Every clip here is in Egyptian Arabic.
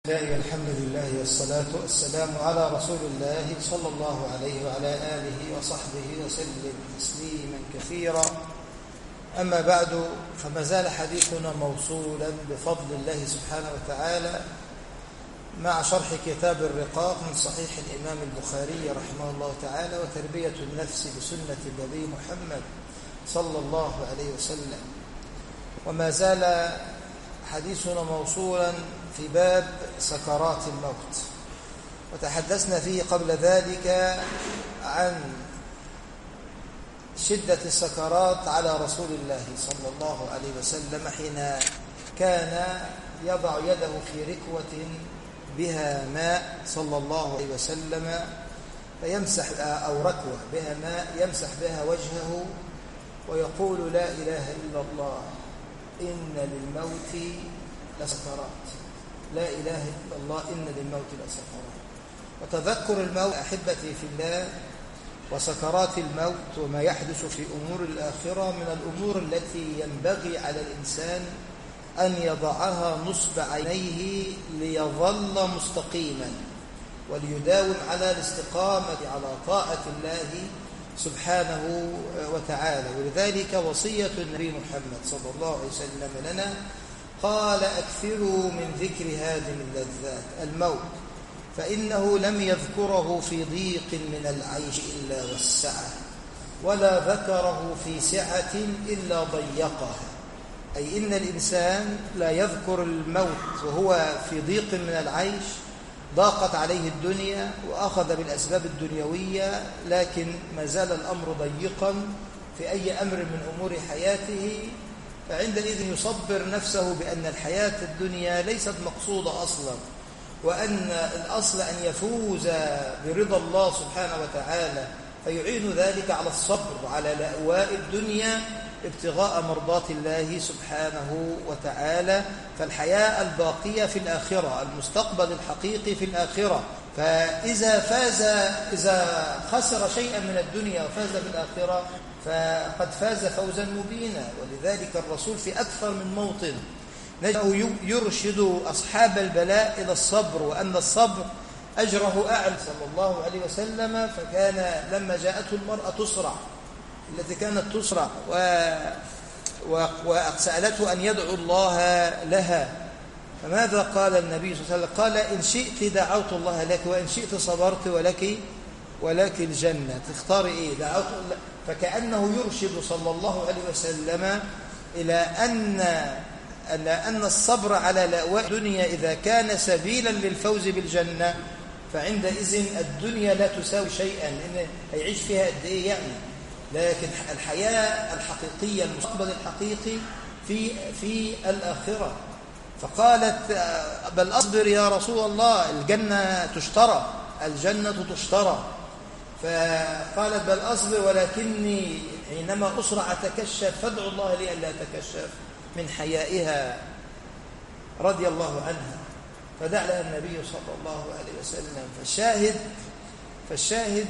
الله الحمد لله والصلاة والسلام على رسول الله صلى الله عليه وعلى آله وصحبه وسلم تسليما كثيرا أما بعد فما زال حديثنا موصولا بفضل الله سبحانه وتعالى مع شرح كتاب الرقاق من صحيح الإمام البخاري رحمه الله تعالى وتربية النفس بسنة النبي محمد صلى الله عليه وسلم وما زال حديثنا موصولا في باب سكرات الموت وتحدثنا فيه قبل ذلك عن شدة السكرات على رسول الله صلى الله عليه وسلم حين كان يضع يده في ركوة بها ماء صلى الله عليه وسلم فيمسح أو ركوة بها ماء يمسح بها وجهه ويقول لا إله إلا الله إن للموت لسكرات لا إله إلا الله إن للموت لسكرات وتذكر الموت أحبتي في الله وسكرات الموت وما يحدث في أمور الآخرة من الأمور التي ينبغي على الإنسان أن يضعها نصب عينيه ليظل مستقيما وليداوم على الاستقامة على طاعة الله سبحانه وتعالى ولذلك وصية النبي محمد صلى الله عليه وسلم لنا قال أكثروا من ذكر هذه اللذات الموت فإنه لم يذكره في ضيق من العيش إلا وسعه ولا ذكره في سعة إلا ضيقها أي إن الإنسان لا يذكر الموت وهو في ضيق من العيش ضاقت عليه الدنيا وأخذ بالأسباب الدنيوية لكن ما زال الأمر ضيقا في أي أمر من أمور حياته فعندئذ يصبر نفسه بأن الحياة الدنيا ليست مقصودة أصلا وأن الأصل أن يفوز برضا الله سبحانه وتعالى فيعين ذلك على الصبر على لأواء الدنيا ابتغاء مرضات الله سبحانه وتعالى فالحياة الباقية في الآخرة المستقبل الحقيقي في الآخرة فإذا فاز إذا خسر شيئا من الدنيا وفاز بالآخرة فقد فاز فوزا مبينا ولذلك الرسول في أكثر من موطن نجده يرشد أصحاب البلاء إلى الصبر وأن الصبر أجره أعلى صلى الله عليه وسلم فكان لما جاءته المرأة تصرع التي كانت تصرع و وسألته أن يدعو الله لها فماذا قال النبي صلى الله عليه وسلم قال إن شئت دعوت الله لك وإن شئت صبرت ولك ولك الجنة تختاري إيه دعوت فكأنه يرشد صلى الله عليه وسلم إلى أن أن الصبر على لأواء الدنيا إذا كان سبيلا للفوز بالجنة فعندئذ الدنيا لا تساوي شيئا لأن هيعيش فيها قد إيه يعني لكن الحياة الحقيقية المستقبل الحقيقي في في الآخرة فقالت بل أصبر يا رسول الله الجنة تشترى الجنة تشترى فقالت بل أصبر ولكني حينما أسرع أتكشف فادعو الله لي ألا أتكشف من حيائها رضي الله عنها فدع لها النبي صلى الله عليه وسلم فالشاهد فالشاهد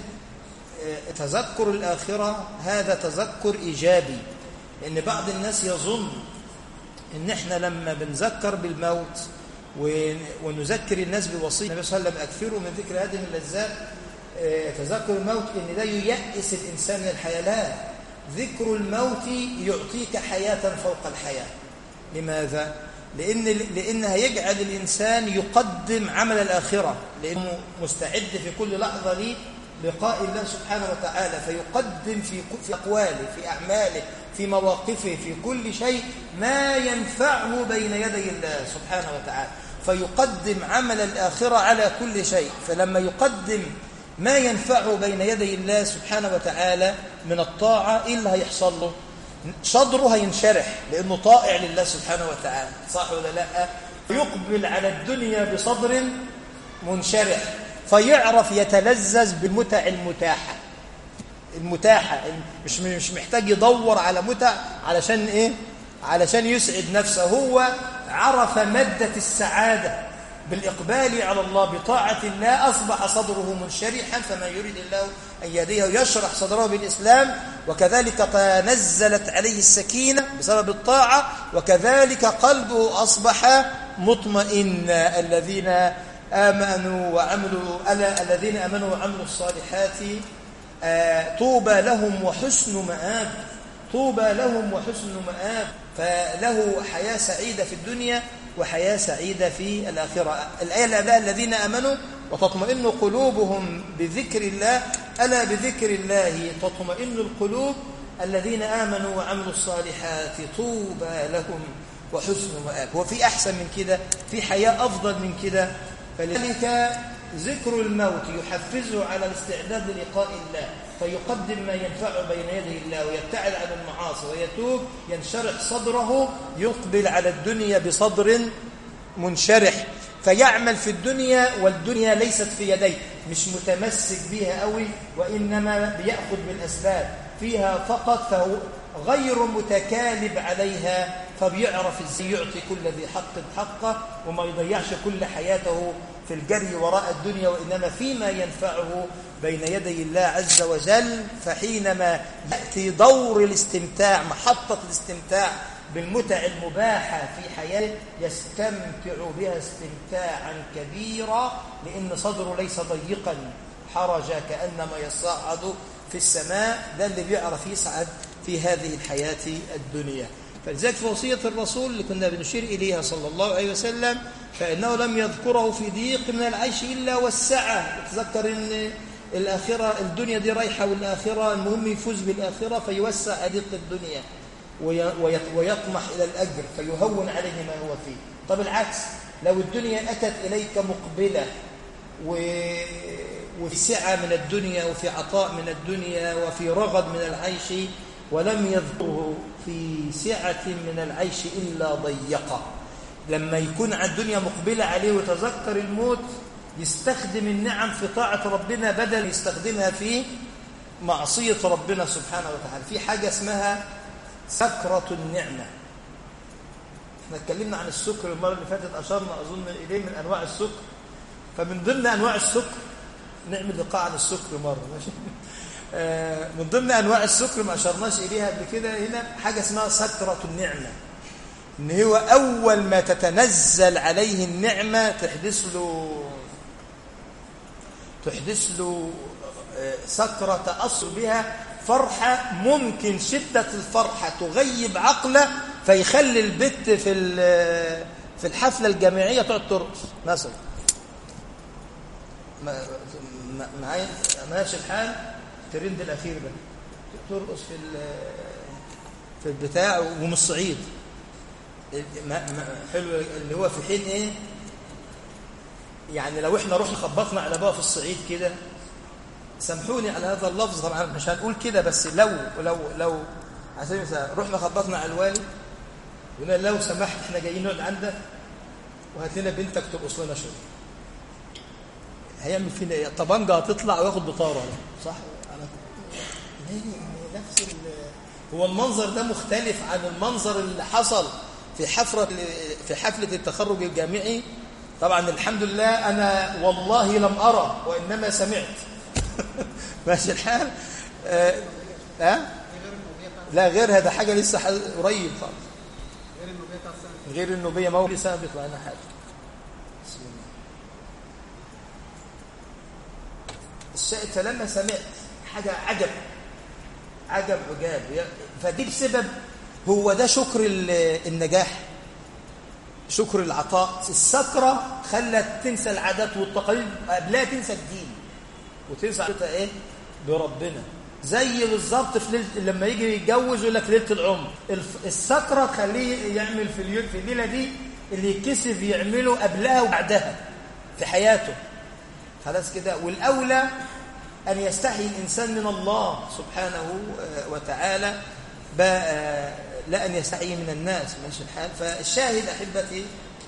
تذكر الآخرة هذا تذكر إيجابي لأن بعض الناس يظن إن إحنا لما بنذكر بالموت ونذكر الناس بوصية النبي صلى الله عليه وسلم أكثروا من ذكر هذه اللذات تذكر الموت إن ده ييأس الإنسان من الحياة لا ذكر الموت يعطيك حياة فوق الحياة لماذا؟ لأن لأن هيجعل الإنسان يقدم عمل الآخرة لأنه مستعد في كل لحظة ليه لقاء الله سبحانه وتعالى فيقدم في في أقواله في أعماله في مواقفه في كل شيء ما ينفعه بين يدي الله سبحانه وتعالى فيقدم عمل الآخرة على كل شيء فلما يقدم ما ينفعه بين يدي الله سبحانه وتعالى من الطاعة إيه اللي هيحصل له صدره هينشرح لأنه طائع لله سبحانه وتعالى صح ولا لا فيقبل على الدنيا بصدر منشرح فيعرف يتلذذ بالمتع المتاحة المتاحة مش مش محتاج يدور على متع علشان ايه علشان يسعد نفسه هو عرف مادة السعادة بالإقبال على الله بطاعة الله أصبح صدره منشرحا فما يريد الله أن يهديه يشرح صدره بالإسلام وكذلك تنزلت عليه السكينة بسبب الطاعة وكذلك قلبه أصبح مطمئنة الذين آمنوا وعملوا ألا الذين آمنوا وعملوا الصالحات آه، طوبى لهم وحسن مآب طوبى لهم وحسن مآب فله حياة سعيدة في الدنيا وحياة سعيدة في الآخرة الآية اللي قبلها الذين آمنوا وتطمئن قلوبهم بذكر الله ألا بذكر الله تطمئن القلوب الذين آمنوا وعملوا الصالحات طوبى لهم وحسن مآب وفي أحسن من كده في حياة أفضل من كده فلذلك ذكر الموت يحفزه على الاستعداد للقاء الله فيقدم ما ينفعه بين يدي الله ويبتعد عن المعاصي ويتوب ينشرح صدره يقبل على الدنيا بصدر منشرح فيعمل في الدنيا والدنيا ليست في يديه مش متمسك بها قوي وإنما بيأخذ بالأسباب فيها فقط فهو غير متكالب عليها فبيعرف ازاي يعطي كل ذي حق حقه وما يضيعش كل حياته في الجري وراء الدنيا وإنما فيما ينفعه بين يدي الله عز وجل فحينما يأتي دور الاستمتاع محطة الاستمتاع بالمتع المباحة في حياته يستمتع بها استمتاعا كبيرا لأن صدره ليس ضيقا حرج كأنما يصعد في السماء ده اللي بيعرف يسعد في هذه الحياة الدنيا فلذلك في وصية الرسول اللي كنا بنشير إليها صلى الله عليه وسلم فإنه لم يذكره في ضيق من العيش إلا والسعة تذكر أن الآخرة الدنيا دي رايحة والآخرة المهم يفوز بالآخرة فيوسع ضيق الدنيا ويطمح إلى الأجر فيهون عليه ما هو فيه طب العكس لو الدنيا أتت إليك مقبلة وفي سعة من الدنيا وفي عطاء من الدنيا وفي رغد من العيش ولم يذكره في سعة من العيش إلا ضيقه لما يكون على الدنيا مقبلة عليه وتذكر الموت يستخدم النعم في طاعة ربنا بدل يستخدمها في معصية ربنا سبحانه وتعالى في حاجة اسمها سكرة النعمة احنا اتكلمنا عن السكر المرة اللي فاتت أشرنا أظن إليه من أنواع السكر فمن ضمن أنواع السكر نعمل لقاء عن السكر مرة ماشي آه، من ضمن أنواع السكر ما أشرناش إليها قبل كده هنا حاجة اسمها سكرة النعمة إن هو أول ما تتنزل عليه النعمة تحدث له تحدث له آه، سكرة تأصل بها فرحة ممكن شدة الفرحة تغيب عقله فيخلي البت في في الحفلة الجامعية تقعد ترقص مثلا معايا ماشي الحال الترند الأخير ده ترقص في في البتاع ومن الصعيد حلو اللي هو في حين ايه يعني لو احنا رحنا خبطنا على بابا في الصعيد كده سامحوني على هذا اللفظ طبعا مش هنقول كده بس لو لو لو على سبيل المثال رحنا خبطنا على الوالي وقلنا لو سمحت احنا جايين نقعد عندك وهات لنا بنتك ترقص لنا شويه هيعمل فينا ايه طبنجه هتطلع وياخد بطاره صح نفس هو المنظر ده مختلف عن المنظر اللي حصل في حفرة في حفلة التخرج الجامعي طبعا الحمد لله أنا والله لم أرى وإنما سمعت ماشي الحال آه. آه؟ لا غيرها ده حاجة لسه قريب خالص غير النوبية غير النوبية ما هو لسه بيطلع لنا حاجة بسم الله فلما سمعت حاجة عجب عجب عجاب فدي بسبب هو ده شكر النجاح شكر العطاء السكرة خلت تنسى العادات والتقاليد قبلها تنسى الدين وتنسى ايه بربنا زي بالظبط في ليله لما يجي يتجوز يقول لك ليله العمر السكره تخليه يعمل في في الليله دي اللي يتكسف يعمله قبلها وبعدها في حياته خلاص كده والاولى أن يستحي الإنسان من الله سبحانه آه، وتعالى آه، لا أن يستحي من الناس ماشي الحال فالشاهد أحبتي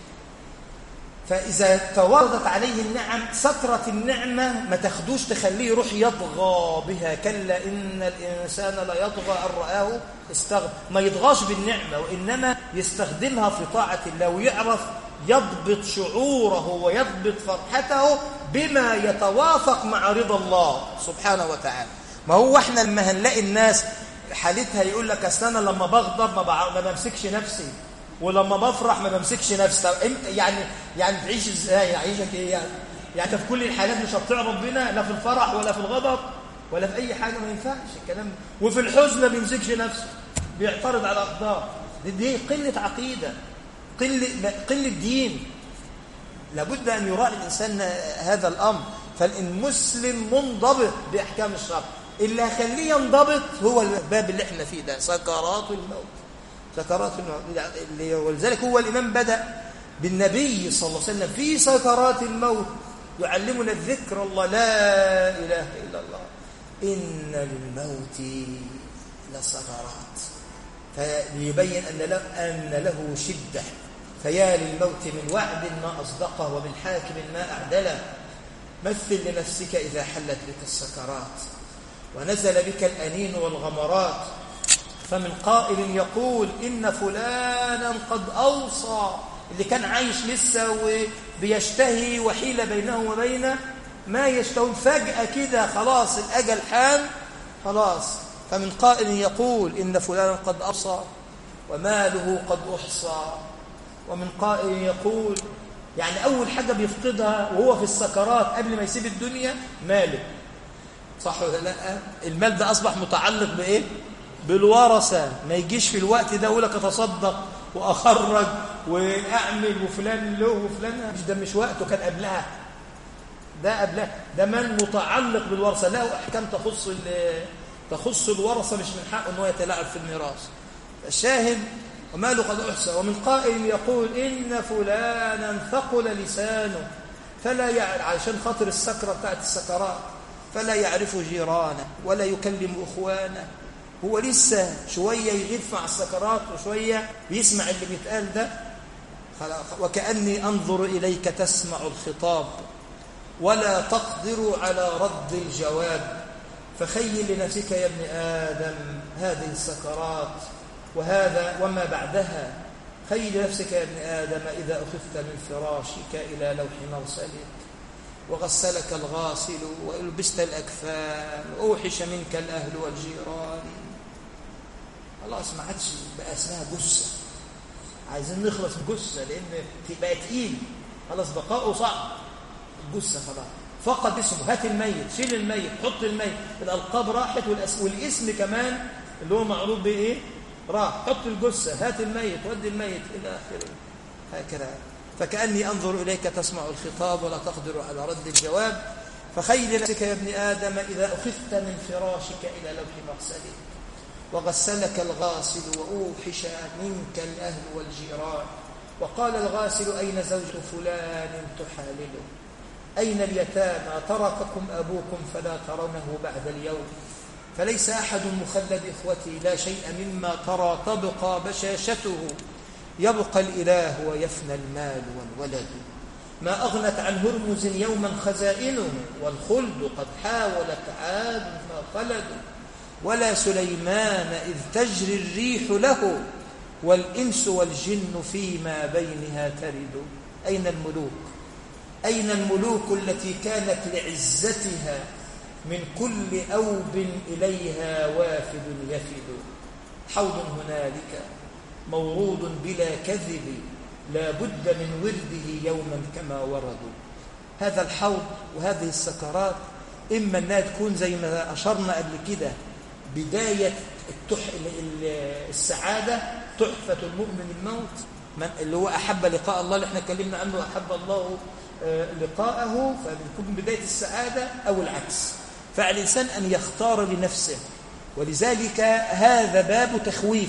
فإذا توردت عليه النعم سترة النعمة ما تاخدوش تخليه يروح يطغى بها كلا إن الإنسان لا يطغى أن رآه استغفر ما يطغاش بالنعمة وإنما يستخدمها في طاعة الله ويعرف يضبط شعوره ويضبط فرحته بما يتوافق مع رضا الله سبحانه وتعالى ما هو احنا لما هنلاقي الناس حالتها يقول لك اصل انا لما بغضب ما, ما بمسكش نفسي ولما بفرح ما بمسكش نفسي طب إمتى- يعني يعني تعيش ازاي عيشك ايه يعني يعني انت في كل الحالات مش هتطيع ربنا لا في الفرح ولا في الغضب ولا في اي حاجه ما ينفعش الكلام ده. وفي الحزن ما بيمسكش نفسه بيعترض على الاقدار دي, دي قله عقيده قله قله دين لابد ان يراعي الانسان هذا الامر فالمسلم منضبط باحكام الشرع اللي هيخليه ينضبط هو الباب اللي احنا فيه ده سكرات الموت سكرات الموت اللي- ولذلك هو الامام بدا بالنبي صلى الله عليه وسلم في سكرات الموت يعلمنا الذكر الله لا اله الا الله ان للموت لسكرات فليبين أن له, أن له شدة فيا للموت من وعد ما أصدقه ومن حاكم ما أعدله مثل لنفسك إذا حلت بك السكرات ونزل بك الأنين والغمرات فمن قائل يقول إن فلانا قد أوصى اللي كان عايش لسه وبيشتهي وحيل بينه وبين ما يشتهون فجأة كده خلاص الأجل حان خلاص فمن قائل يقول إن فلانا قد أوصى وماله قد أحصى ومن قائل يقول يعني أول حاجة بيفقدها وهو في السكرات قبل ما يسيب الدنيا ماله صح ولا لا المال ده أصبح متعلق بإيه بالورثة ما يجيش في الوقت ده يقول لك أتصدق وأخرج وأعمل وفلان له وفلان مش ده مش وقته كان قبلها ده قبلها ده من متعلق بالورثة له أحكام تخص ال- تخص الورثة مش من حقه أنه يتلاعب في الميراث الشاهد وماله قد أحسى ومن قائل يقول إن فلانا ثقل لسانه فلا يعرف علشان خاطر السكرة بتاعت السكرات فلا يعرف جيرانه ولا يكلم إخوانه هو لسه شوية يغيب مع السكرات وشوية بيسمع اللي بيتقال ده خلاص. وكأني أنظر إليك تسمع الخطاب ولا تقدر على رد الجواب فخيل لنفسك يا ابن آدم هذه السكرات وهذا وما بعدها خيل لنفسك يا ابن آدم إذا أخذت من فراشك إلى لوح مرسلك وغسلك الغاسل وألبست الأكفان وأوحش منك الأهل والجيران خلاص ما عادش بقى اسمها جثة عايزين نخلص من جثة لأن بقى تقيل خلاص بقاؤه صعب الجثة خلاص فقد اسمه هات الميت شيل الميت حط الميت الألقاب راحت والأس... والاسم كمان اللي هو معروف بإيه راح حط الجثة هات الميت ودي الميت إلى آخره هكذا فكأني أنظر إليك تسمع الخطاب ولا تقدر على رد الجواب فخيل نفسك يا ابن آدم إذا أخذت من فراشك إلى لوح مرسلك وغسلك الغاسل وأوحش منك الأهل والجيران وقال الغاسل أين زوج فلان تحالله أين اليتامى ترككم أبوكم فلا ترونه بعد اليوم فليس أحد مخلد إخوتي لا شيء مما ترى تبقى بشاشته يبقى الإله ويفنى المال والولد ما أغنت عن هرمز يوما خزائنه والخلد قد حاولت عاد ما خلدوا ولا سليمان إذ تجري الريح له والإنس والجن فيما بينها ترد أين الملوك أين الملوك التي كانت لعزتها من كل أوب إليها وافد يفد حوض هنالك مورود بلا كذب لا بد من ورده يوما كما وردوا هذا الحوض وهذه السكرات إما أنها تكون زي ما أشرنا قبل كده بداية التح... السعادة تحفة المؤمن الموت من اللي هو أحب لقاء الله اللي احنا اتكلمنا عنه أحب الله لقاءه فبتكون بداية السعادة أو العكس فالإنسان أن يختار لنفسه ولذلك هذا باب تخويف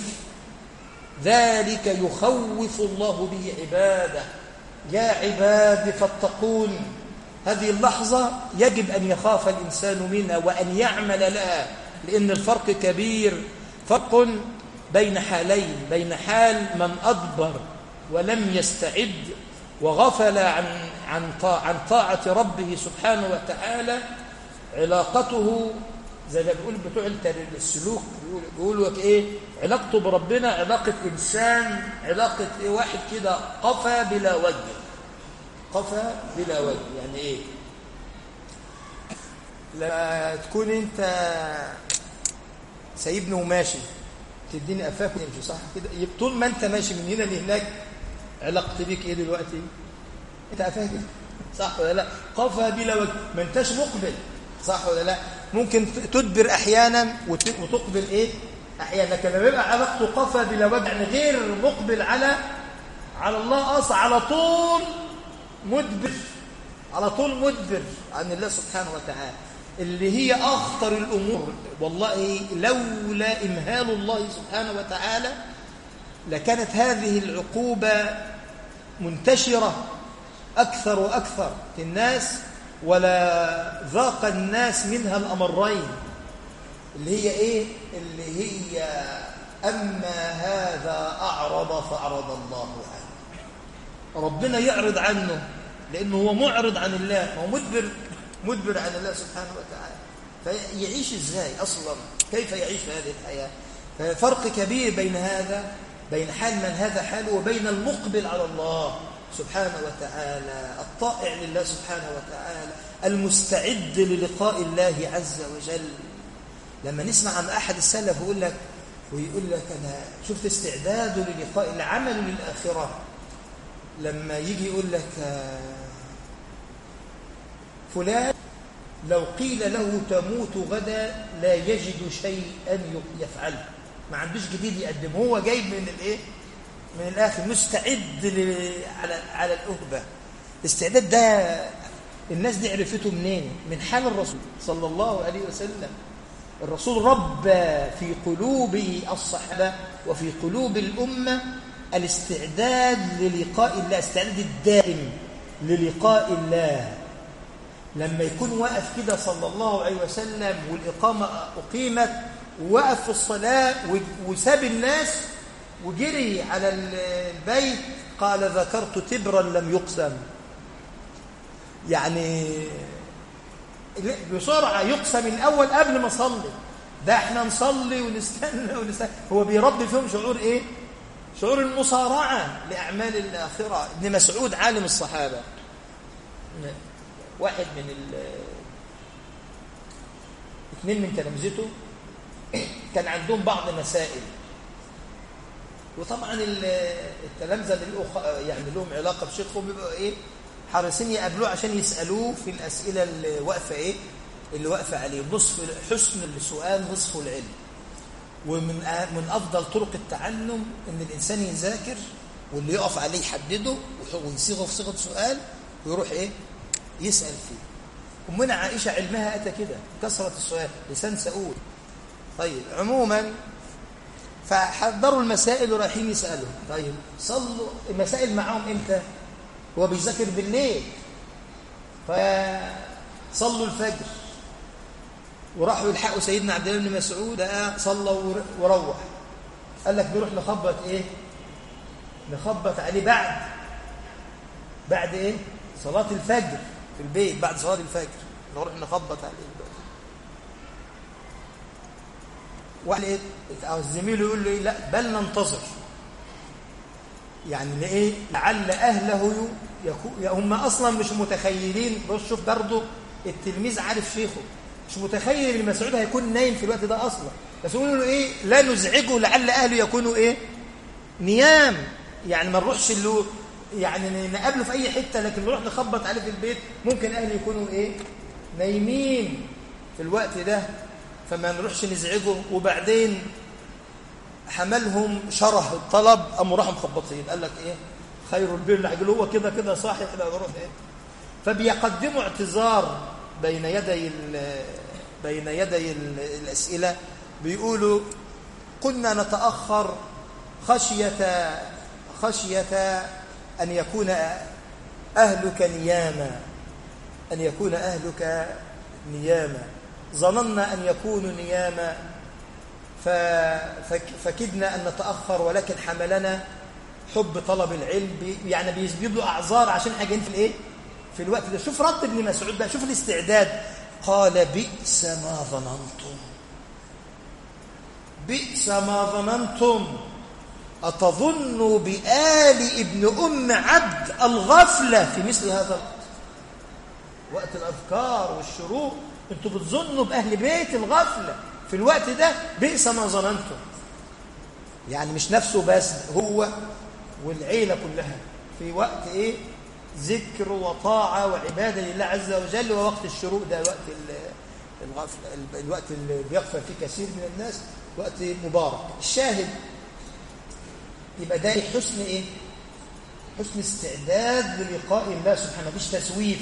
ذلك يخوف الله به عباده يا عباد فاتقون هذه اللحظة يجب أن يخاف الإنسان منها وأن يعمل لها لأن الفرق كبير فرق بين حالين بين حال من أدبر ولم يستعد وغفل عن عن عن طاعة ربه سبحانه وتعالى علاقته زي ما بيقول بتوع السلوك بيقولوا ايه علاقته بربنا علاقة إنسان علاقة إيه واحد كده قفا بلا وجه قفا بلا وجه يعني ايه لما تكون انت سايبني وماشي تديني قفاك وتمشي صح كده طول ما انت ماشي من هنا لهناك علاقتي بيك ايه دلوقتي انت قفاك صح ولا لا قفا بلا وجه ما انتش مقبل صح ولا لا ممكن تدبر احيانا وتقبل ايه احيانا لكن لما يبقى علاقته قفا بلا وجه يعني غير مقبل على على الله اصلا على طول مدبر على طول مدبر عن الله سبحانه وتعالى اللي هي أخطر الأمور والله لولا إمهال الله سبحانه وتعالى لكانت هذه العقوبة منتشرة أكثر وأكثر في الناس ولا ذاق الناس منها الأمرين اللي هي إيه؟ اللي هي أما هذا أعرض فأعرض الله عنه ربنا يعرض عنه لأنه هو معرض عن الله هو مدبر مدبر عن الله سبحانه وتعالى فيعيش ازاي اصلا كيف يعيش في هذه الحياه فرق كبير بين هذا بين حال من هذا حاله وبين المقبل على الله سبحانه وتعالى الطائع لله سبحانه وتعالى المستعد للقاء الله عز وجل لما نسمع عن احد السلف يقول لك ويقول لك انا شفت استعداده للقاء العمل للاخره لما يجي يقول لك فلان لو قيل له تموت غدا لا يجد شيئا يفعله ما عندوش جديد يقدمه هو جايب من الايه من الاخر مستعد على على الاهبه الاستعداد ده الناس دي عرفته منين من حال الرسول صلى الله عليه وسلم الرسول ربى في قلوب الصحابه وفي قلوب الامه الاستعداد للقاء الله الاستعداد الدائم للقاء الله لما يكون واقف كده صلى الله عليه وسلم والإقامة أقيمت ووقف في الصلاة وساب الناس وجري على البيت قال ذكرت تبرا لم يقسم يعني بسرعة يقسم الأول قبل ما صلي ده احنا نصلي ونستنى ونستنى هو بيربي فيهم شعور ايه شعور المصارعة لأعمال الآخرة ابن مسعود عالم الصحابة واحد من ال اثنين من تلامذته كان عندهم بعض مسائل وطبعا التلامذه اللي يعني لهم علاقه بشيخهم بيبقوا ايه حريصين يقابلوه عشان يسالوه في الاسئله اللي واقفه ايه اللي واقفه عليه نصف حسن السؤال نصف العلم ومن من افضل طرق التعلم ان الانسان يذاكر واللي يقف عليه يحدده ويصيغه في صيغه سؤال ويروح ايه يسأل فيه أمنا عائشة علمها أتى كده كثرة السؤال لسان سؤول طيب عموما فحضروا المسائل ورايحين يسألوا طيب صلوا المسائل معاهم إمتى هو بيذاكر بالليل فصلوا الفجر وراحوا يلحقوا سيدنا عبد الله بن مسعود صلى وروح قال لك نروح نخبط ايه نخبط عليه بعد بعد ايه صلاة الفجر في البيت بعد صلاة الفجر نروح نخبط عليه واحد او الزميل يقول له ايه لا بل ننتظر يعني لايه لعل اهله يكون هم اصلا مش متخيلين بص شوف برضه التلميذ عارف شيخه مش متخيل ان مسعود هيكون نايم في الوقت ده اصلا بس يقولوا له ايه لا نزعجه لعل اهله يكونوا ايه نيام يعني ما نروحش له يعني نقابله في اي حته لكن نروح نخبط عليه في البيت ممكن اهلي يكونوا ايه نايمين في الوقت ده فما نروحش نزعجه وبعدين حملهم شره الطلب قاموا راحوا مخبطين قال لك ايه خير البر العجل هو كده كده صاحي كده نروح ايه فبيقدموا اعتذار بين يدي بين يدي الاسئله بيقولوا كنا نتاخر خشيه خشيه أن يكون أهلك نياما أن يكون أهلك نياما ظننا أن يكونوا نياما فكدنا أن نتأخر ولكن حملنا حب طلب العلم يعني بيجيب له أعذار عشان حاجين في الإيه؟ في الوقت ده شوف رد ابن مسعود بقى شوف الاستعداد قال بئس ما ظننتم بئس ما ظننتم أتظن بآل ابن أم عبد الغفلة في مثل هذا الوقت وقت الأذكار والشروق أنتوا بتظنوا بأهل بيت الغفلة في الوقت ده بئس ما ظننتم يعني مش نفسه بس هو والعيلة كلها في وقت ايه ذكر وطاعة وعبادة لله عز وجل ووقت الشروق ده وقت الغفل الوقت اللي بيغفل فيه كثير من الناس وقت مبارك الشاهد يبقى ده حسن ايه حسن استعداد للقاء الله سبحانه مفيش تسويف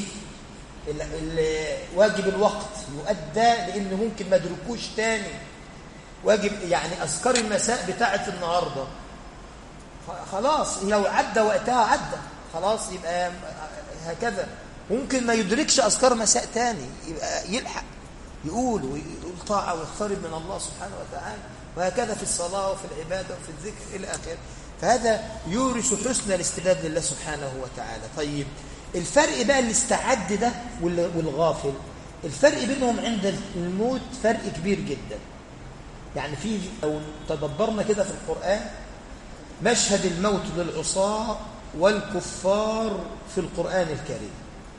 واجب الوقت يؤدى لان ممكن ما ادركوش تاني واجب يعني اذكار المساء بتاعه النهارده خلاص لو عدى وقتها عدى خلاص يبقى هكذا ممكن ما يدركش اذكار مساء تاني يبقى يلحق يقول ويقول طاعه ويقترب من الله سبحانه وتعالى وهكذا في الصلاه وفي العباده وفي الذكر الى اخره فهذا يورث حسن الاستعداد لله سبحانه وتعالى طيب الفرق بقى اللي استعد ده والغافل الفرق بينهم عند الموت فرق كبير جدا يعني في لو تدبرنا كده في القرآن مشهد الموت للعصاة والكفار في القرآن الكريم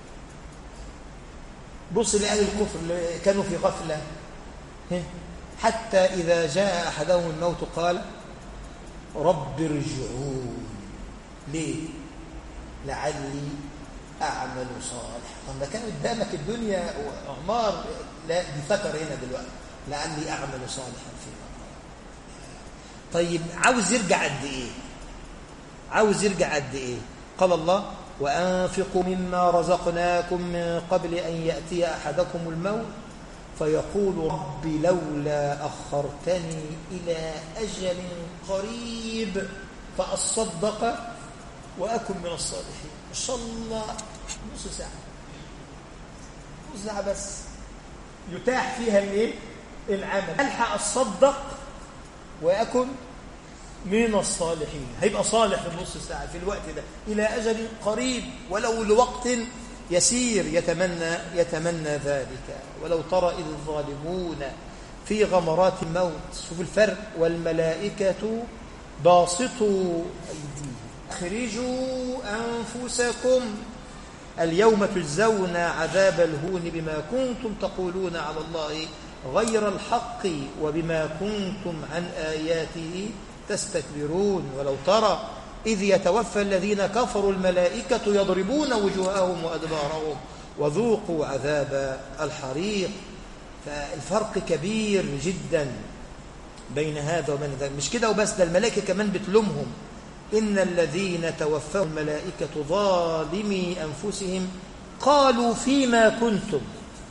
بص لأهل الكفر اللي كانوا في غفلة حتى إذا جاء أحدهم الموت قال رب ارجعون ليه لعلي أعمل صالح طب ما كان قدامك الدنيا وعمار لا دي ذكر هنا دلوقتي لعلي أعمل صالحا فيما طيب عاوز يرجع قد إيه عاوز يرجع قد إيه قال الله وأنفقوا مما رزقناكم من قبل أن يأتي أحدكم الموت فيقول رب لولا أخرتني إلى أجل قريب فأصدق وأكن من الصالحين إن شاء الله نص ساعة نص ساعة بس يتاح فيها الايه العمل ألحق أصدق وأكن من الصالحين هيبقى صالح في النص ساعة في الوقت ده إلى أجل قريب ولو لوقت يسير يتمنى يتمنى ذلك ولو ترى إذ الظالمون في غمرات الموت شوف الفرق والملائكة باسطوا أيديهم اخرجوا أنفسكم اليوم تجزون عذاب الهون بما كنتم تقولون على الله غير الحق وبما كنتم عن آياته تستكبرون ولو ترى إذ يتوفى الذين كفروا الملائكة يضربون وجوههم وأدبارهم وذوقوا عذاب الحريق فالفرق كبير جدا بين هذا وبين ذلك مش كده وبس ده الملائكة كمان بتلومهم إن الذين توفوا الملائكة ظالمي أنفسهم قالوا فيما كنتم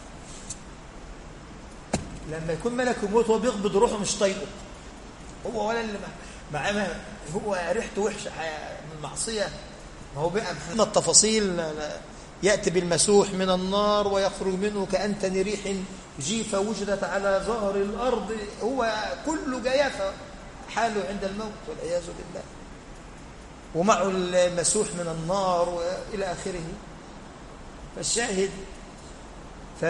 لما يكون ملك الموت هو بيقبض روحه مش طايقه هو ولا اللي معاه هو ريحته وحشه من المعصيه ما هو بقى من التفاصيل ياتي بالمسوح من النار ويخرج منه كانتن ريح جيفه وجدت على ظهر الارض هو كله جيافه حاله عند الموت والعياذ بالله ومعه المسوح من النار والى اخره فالشاهد ف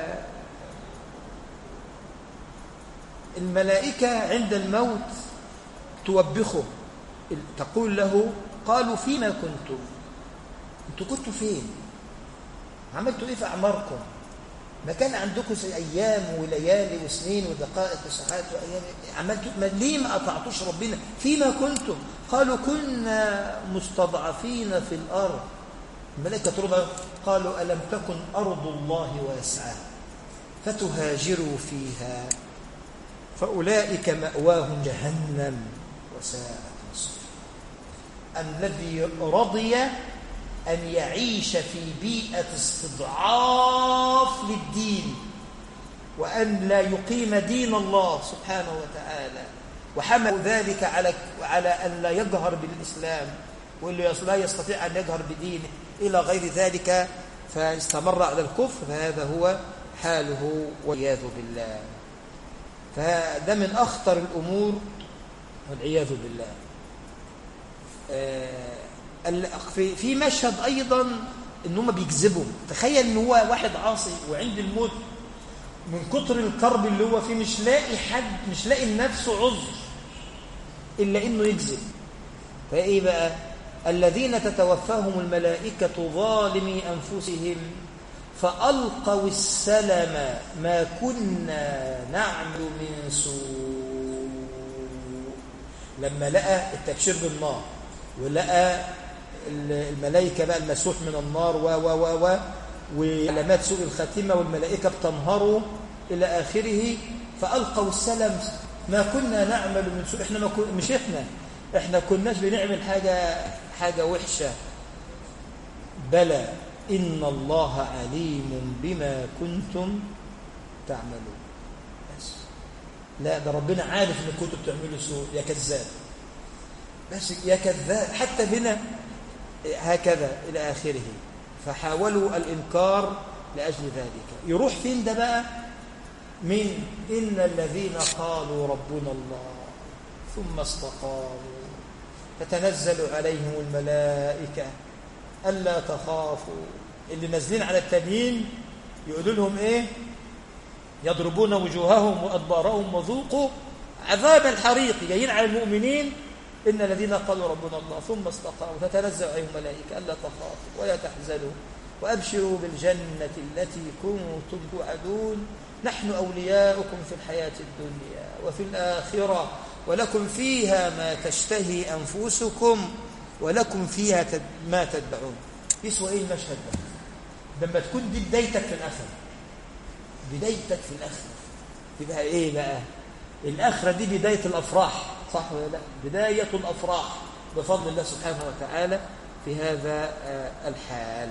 الملائكة عند الموت توبخه تقول له قالوا فيما كنتم انتوا كنتوا فين عملتوا ايه في اعماركم ما كان عندكم ايام وليالي وسنين ودقائق وساعات وايام عملتوا ما ليه ما اطعتوش ربنا فيما كنتم قالوا كنا مستضعفين في الارض الملائكه تربى قالوا الم تكن ارض الله واسعه فتهاجروا فيها فأولئك مأواهم جهنم وساءت مصير الذي رضي أن يعيش في بيئة استضعاف للدين وأن لا يقيم دين الله سبحانه وتعالى وحمل ذلك على على أن لا يجهر بالإسلام واللي لا يستطيع أن يجهر بدينه إلى غير ذلك فاستمر على الكفر فهذا هو حاله والعياذ بالله فده من أخطر الأمور والعياذ بالله في مشهد أيضا إن هم بيكذبوا تخيل إن هو واحد عاصي وعند الموت من كتر الكرب اللي هو فيه مش لاقي حد مش لاقي لنفسه عذر إلا إنه يكذب فإيه بقى الذين تتوفاهم الملائكة ظالمي أنفسهم فألقوا السلم ما كنا نعمل من سوء لما لقى التبشير بالنار ولقى الملائكة بقى المسوح من النار و و و و وعلامات سوء الخاتمة والملائكة بتنهروا إلى آخره فألقوا السلم ما كنا نعمل من سوء احنا ما كنا مش احنا احنا كناش بنعمل حاجة حاجة وحشة بلى إن الله عليم بما كنتم تعملون بس لا ده ربنا عارف ان كنتم بتعملوا سوء يا كذاب بس يا كذاب حتى هنا هكذا إلى آخره فحاولوا الإنكار لأجل ذلك يروح فين ده بقى من إن الذين قالوا ربنا الله ثم استقاموا تتنزل عليهم الملائكة ألا تخافوا اللي نازلين على التانيين يقولوا لهم إيه يضربون وجوههم وأدبارهم وذوقوا عذاب الحريق جايين على المؤمنين إن الذين قالوا ربنا الله ثم استقاموا تتنزل عليهم الملائكة ألا تخافوا ولا تحزنوا وأبشروا بالجنة التي كنتم توعدون نحن أولياؤكم في الحياة الدنيا وفي الآخرة ولكم فيها ما تشتهي أنفسكم ولكم فيها ما تدعون يسوى إيه المشهد ده لما تكون دي بدايتك في الآخرة بدايتك في الآخرة تبقى إيه بقى الآخرة دي بداية الأفراح صح ولا لا بداية الأفراح بفضل الله سبحانه وتعالى في هذا الحال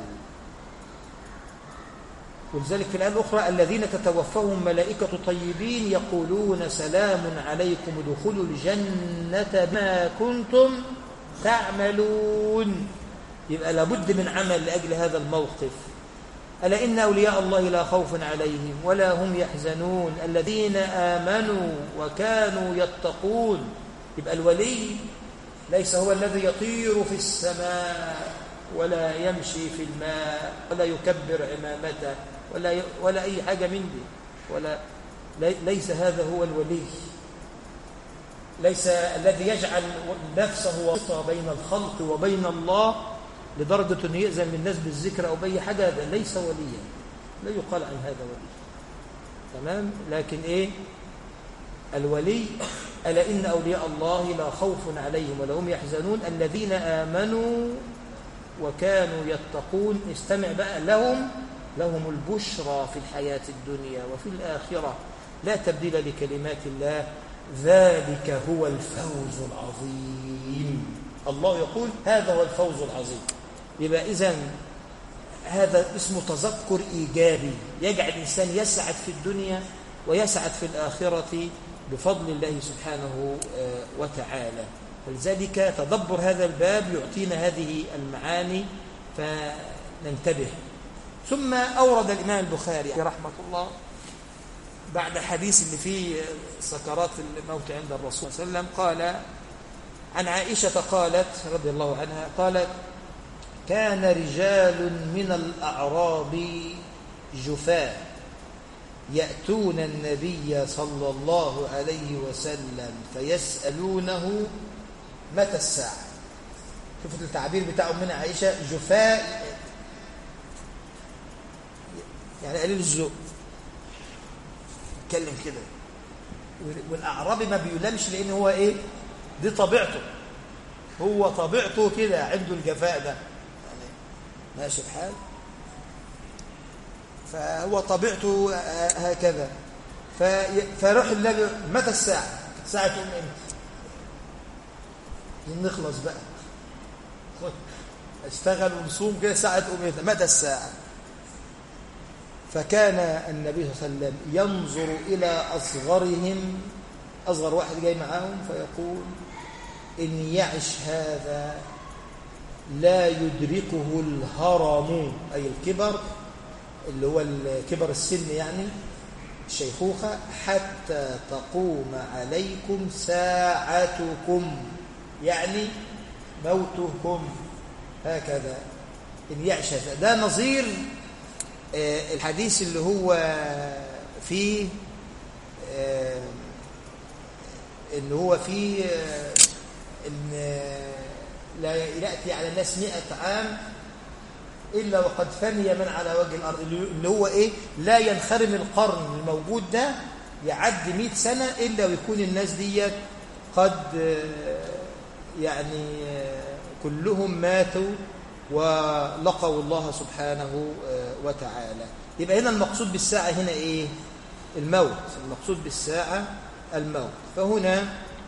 ولذلك في الآية الأخرى الذين تتوفاهم ملائكة طيبين يقولون سلام عليكم ادخلوا الجنة بما كنتم تعملون يبقى لابد من عمل لأجل هذا الموقف ألا إن أولياء الله لا خوف عليهم ولا هم يحزنون الذين آمنوا وكانوا يتقون يبقى الولي ليس هو الذي يطير في السماء ولا يمشي في الماء ولا يكبر عمامته ولا ي... ولا أي حاجة من دي ولا ليس هذا هو الولي ليس الذي يجعل نفسه وسطى بين الخلق وبين الله لدرجة أنه يأذن للناس بالذكر أو بأي حاجة هذا ليس وليا لا يقال عن هذا ولي تمام لكن إيه الولي ألا إن أولياء الله لا خوف عليهم ولا هم يحزنون الذين آمنوا وكانوا يتقون استمع بقى لهم لهم البشرى في الحياة الدنيا وفي الآخرة لا تبديل لكلمات الله ذلك هو الفوز العظيم الله يقول هذا هو الفوز العظيم يبقى إذن هذا اسمه تذكر إيجابي يجعل الإنسان يسعد في الدنيا ويسعد في الآخرة بفضل الله سبحانه وتعالى ولذلك تدبر هذا الباب يعطينا هذه المعاني فننتبه ثم أورد الإمام البخاري رحمة الله بعد حديث اللي فيه سكرات الموت عند الرسول صلى الله عليه وسلم قال عن عائشة قالت رضي الله عنها قالت كان رجال من الأعراب جفاء يأتون النبي صلى الله عليه وسلم فيسألونه متى الساعة شوفوا التعبير بتاعه من عائشة جفاء يعني قليل الذوق يتكلم كده والأعرابي ما بيلامش لأن هو إيه دي طبيعته هو طبيعته كده عنده الجفاء ده يعني ماشي الحال فهو طبيعته هكذا فيروح النبي متى الساعة ساعة تقوم امتى نخلص بقى اشتغل ونصوم كده ساعة تقوم امتى متى الساعة فكان النبي صلى الله عليه وسلم ينظر إلى أصغرهم أصغر واحد جاي معاهم فيقول إن يعش هذا لا يدركه الهرم أي الكبر اللي هو كبر السن يعني الشيخوخة حتى تقوم عليكم ساعتكم يعني موتكم هكذا إن يعش ده نظير الحديث اللي هو فيه ان هو فيه ان لا ياتي على الناس 100 عام الا وقد فني من على وجه الارض اللي هو ايه لا ينخرم القرن الموجود ده يعدي 100 سنه الا ويكون الناس ديت قد يعني كلهم ماتوا ولقوا الله سبحانه وتعالى يبقى هنا المقصود بالساعة هنا إيه الموت المقصود بالساعة الموت فهنا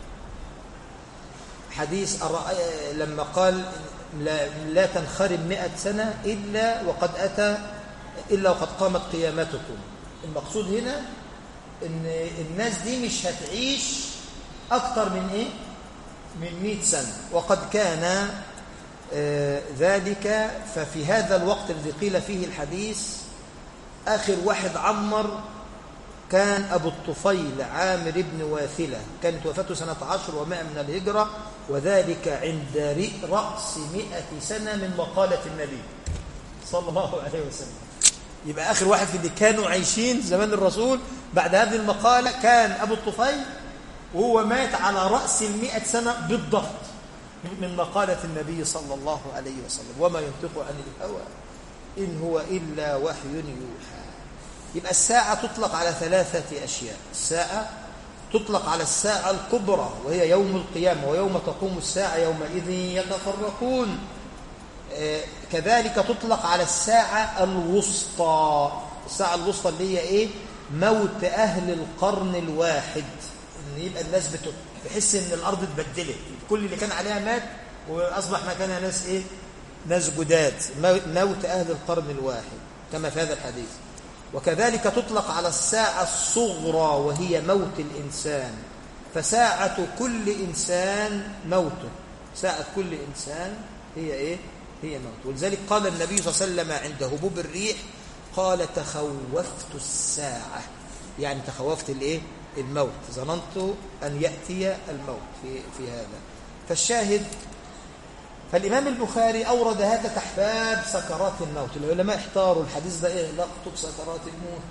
حديث لما قال لا, لا تنخرم مئة سنة إلا وقد أتى إلا وقد قامت قيامتكم المقصود هنا إن الناس دي مش هتعيش أكثر من إيه من مئة سنة وقد كان آه ذلك ففي هذا الوقت الذي قيل فيه الحديث آخر واحد عمر كان أبو الطفيل عامر بن واثلة كانت وفاته سنة عشر ومائة من الهجرة وذلك عند رأس مئة سنة من مقالة النبي صلى الله عليه وسلم يبقى آخر واحد في اللي كانوا عايشين زمان الرسول بعد هذه المقالة كان أبو الطفيل وهو مات على رأس المئة سنة بالضبط من مقالة النبي صلى الله عليه وسلم وما ينطق عن الهوى إن هو إلا وحي يوحى يبقى الساعة تطلق على ثلاثة أشياء الساعة تطلق على الساعة الكبرى وهي يوم القيامة ويوم تقوم الساعة يومئذ يتفرقون كذلك تطلق على الساعة الوسطى الساعة الوسطى اللي هي إيه موت أهل القرن الواحد إن يبقى الناس بتحس إن الأرض اتبدلت كل اللي كان عليها مات وأصبح مكانها ناس إيه ناس جداد موت أهل القرن الواحد كما في هذا الحديث وكذلك تطلق على الساعة الصغرى وهي موت الإنسان فساعة كل إنسان موت ساعة كل إنسان هي إيه؟ هي موت ولذلك قال النبي صلى الله عليه وسلم عند هبوب الريح قال تخوفت الساعة يعني تخوفت الإيه؟ الموت ظننت أن يأتي الموت في, في هذا فالشاهد فالإمام البخاري أورد هذا تحت باب سكرات الموت العلماء احتاروا الحديث ده إيه علاقته بسكرات الموت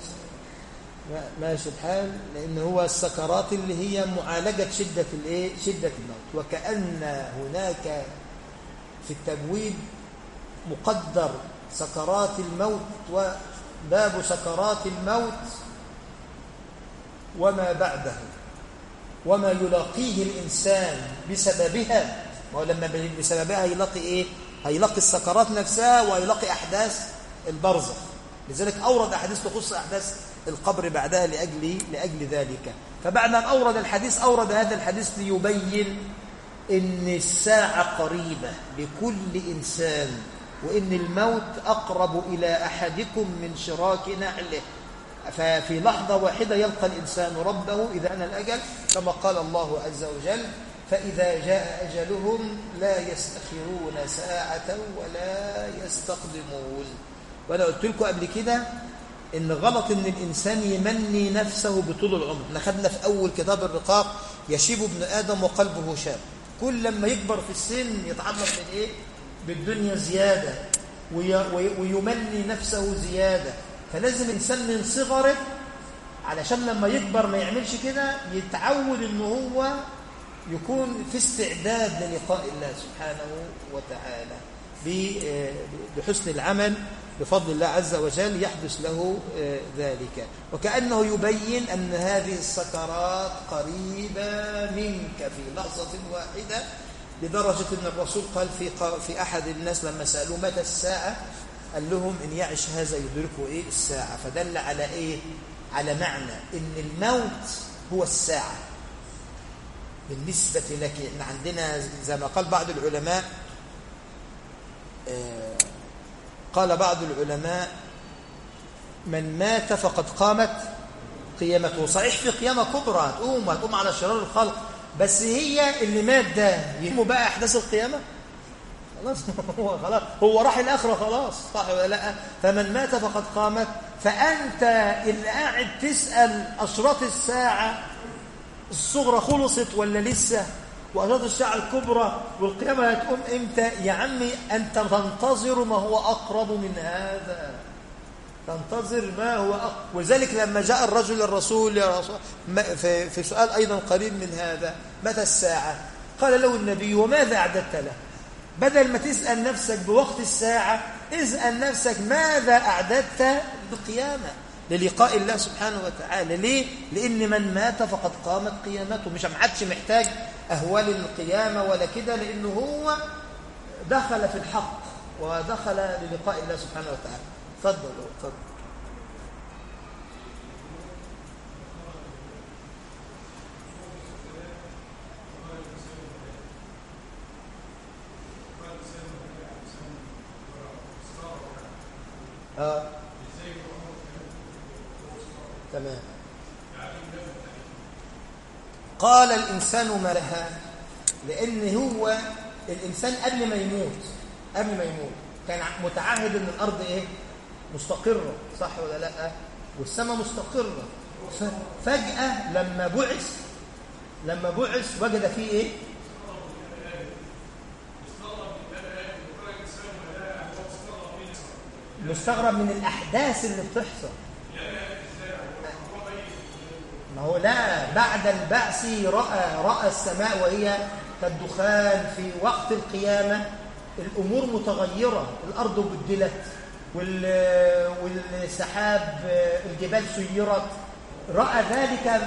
ماشي الحال لأن هو السكرات اللي هي معالجة شدة الإيه شدة الموت وكأن هناك في التبويب مقدر سكرات الموت وباب سكرات الموت وما بعده وما يلاقيه الإنسان بسببها ما هو لما بسببها هيلاقي ايه هيلاقي السكرات نفسها وهيلاقي احداث البرزخ لذلك اورد احاديث تخص احداث القبر بعدها لاجل لاجل ذلك فبعد ان اورد الحديث اورد هذا الحديث ليبين ان الساعه قريبه لكل انسان وان الموت اقرب الى احدكم من شراك نعله ففي لحظه واحده يلقى الانسان ربه اذا انا الاجل كما قال الله عز وجل فإذا جاء أجلهم لا يستخرون ساعة ولا يستقدمون وأنا قلت لكم قبل كده إن غلط إن الإنسان يمني نفسه بطول العمر احنا خدنا في أول كتاب الرقاق يشيب ابن آدم وقلبه شاب كل لما يكبر في السن يتعلق بالإيه؟ بالدنيا زيادة ويمني نفسه زيادة فلازم الإنسان من صغره علشان لما يكبر ما يعملش كده يتعود إن هو يكون في استعداد للقاء الله سبحانه وتعالى بحسن العمل بفضل الله عز وجل يحدث له ذلك وكأنه يبين أن هذه السكرات قريبة منك في لحظة واحدة لدرجة أن الرسول قال في, في أحد الناس لما سألوه متى الساعة قال لهم إن يعش هذا يدركه إيه الساعة فدل على إيه على معنى إن الموت هو الساعة بالنسبة لك احنا عندنا زي ما قال بعض العلماء قال بعض العلماء من مات فقد قامت قيامته صحيح في قيامة كبرى هتقوم هتقوم على شرار الخلق بس هي اللي مات ده يهمه بقى أحداث القيامة خلاص هو خلاص هو راح الآخرة خلاص صح ولا لا فمن مات فقد قامت فأنت اللي قاعد تسأل أشراط الساعة الصغرى خلصت ولا لسه وأشراط الساعة الكبرى والقيامة هتقوم إمتى يا عمي أنت تنتظر ما هو أقرب من هذا تنتظر ما هو أقرب ولذلك لما جاء الرجل الرسول يا رسول في, في سؤال أيضا قريب من هذا متى الساعة قال له النبي وماذا أعددت له بدل ما تسأل نفسك بوقت الساعة اسأل نفسك ماذا أعددت بالقيامة للقاء الله سبحانه وتعالى ليه؟ لأن من مات فقد قامت قيامته مش محدش محتاج أهوال القيامة ولا كده لأنه هو دخل في الحق ودخل للقاء الله سبحانه وتعالى تفضل تفضل اه تمام قال الإنسان ما لها لأن هو الإنسان قبل ما يموت قبل ما يموت كان متعهد أن الأرض إيه مستقرة صح ولا لا والسماء مستقرة فجأة لما بعث لما بعث وجد فيه إيه مستغرب من الأحداث اللي بتحصل ما هو لا بعد البعث رأى, رأى السماء وهي كالدخان في وقت القيامة الأمور متغيرة الأرض بدلت والسحاب الجبال سيرت رأى ذلك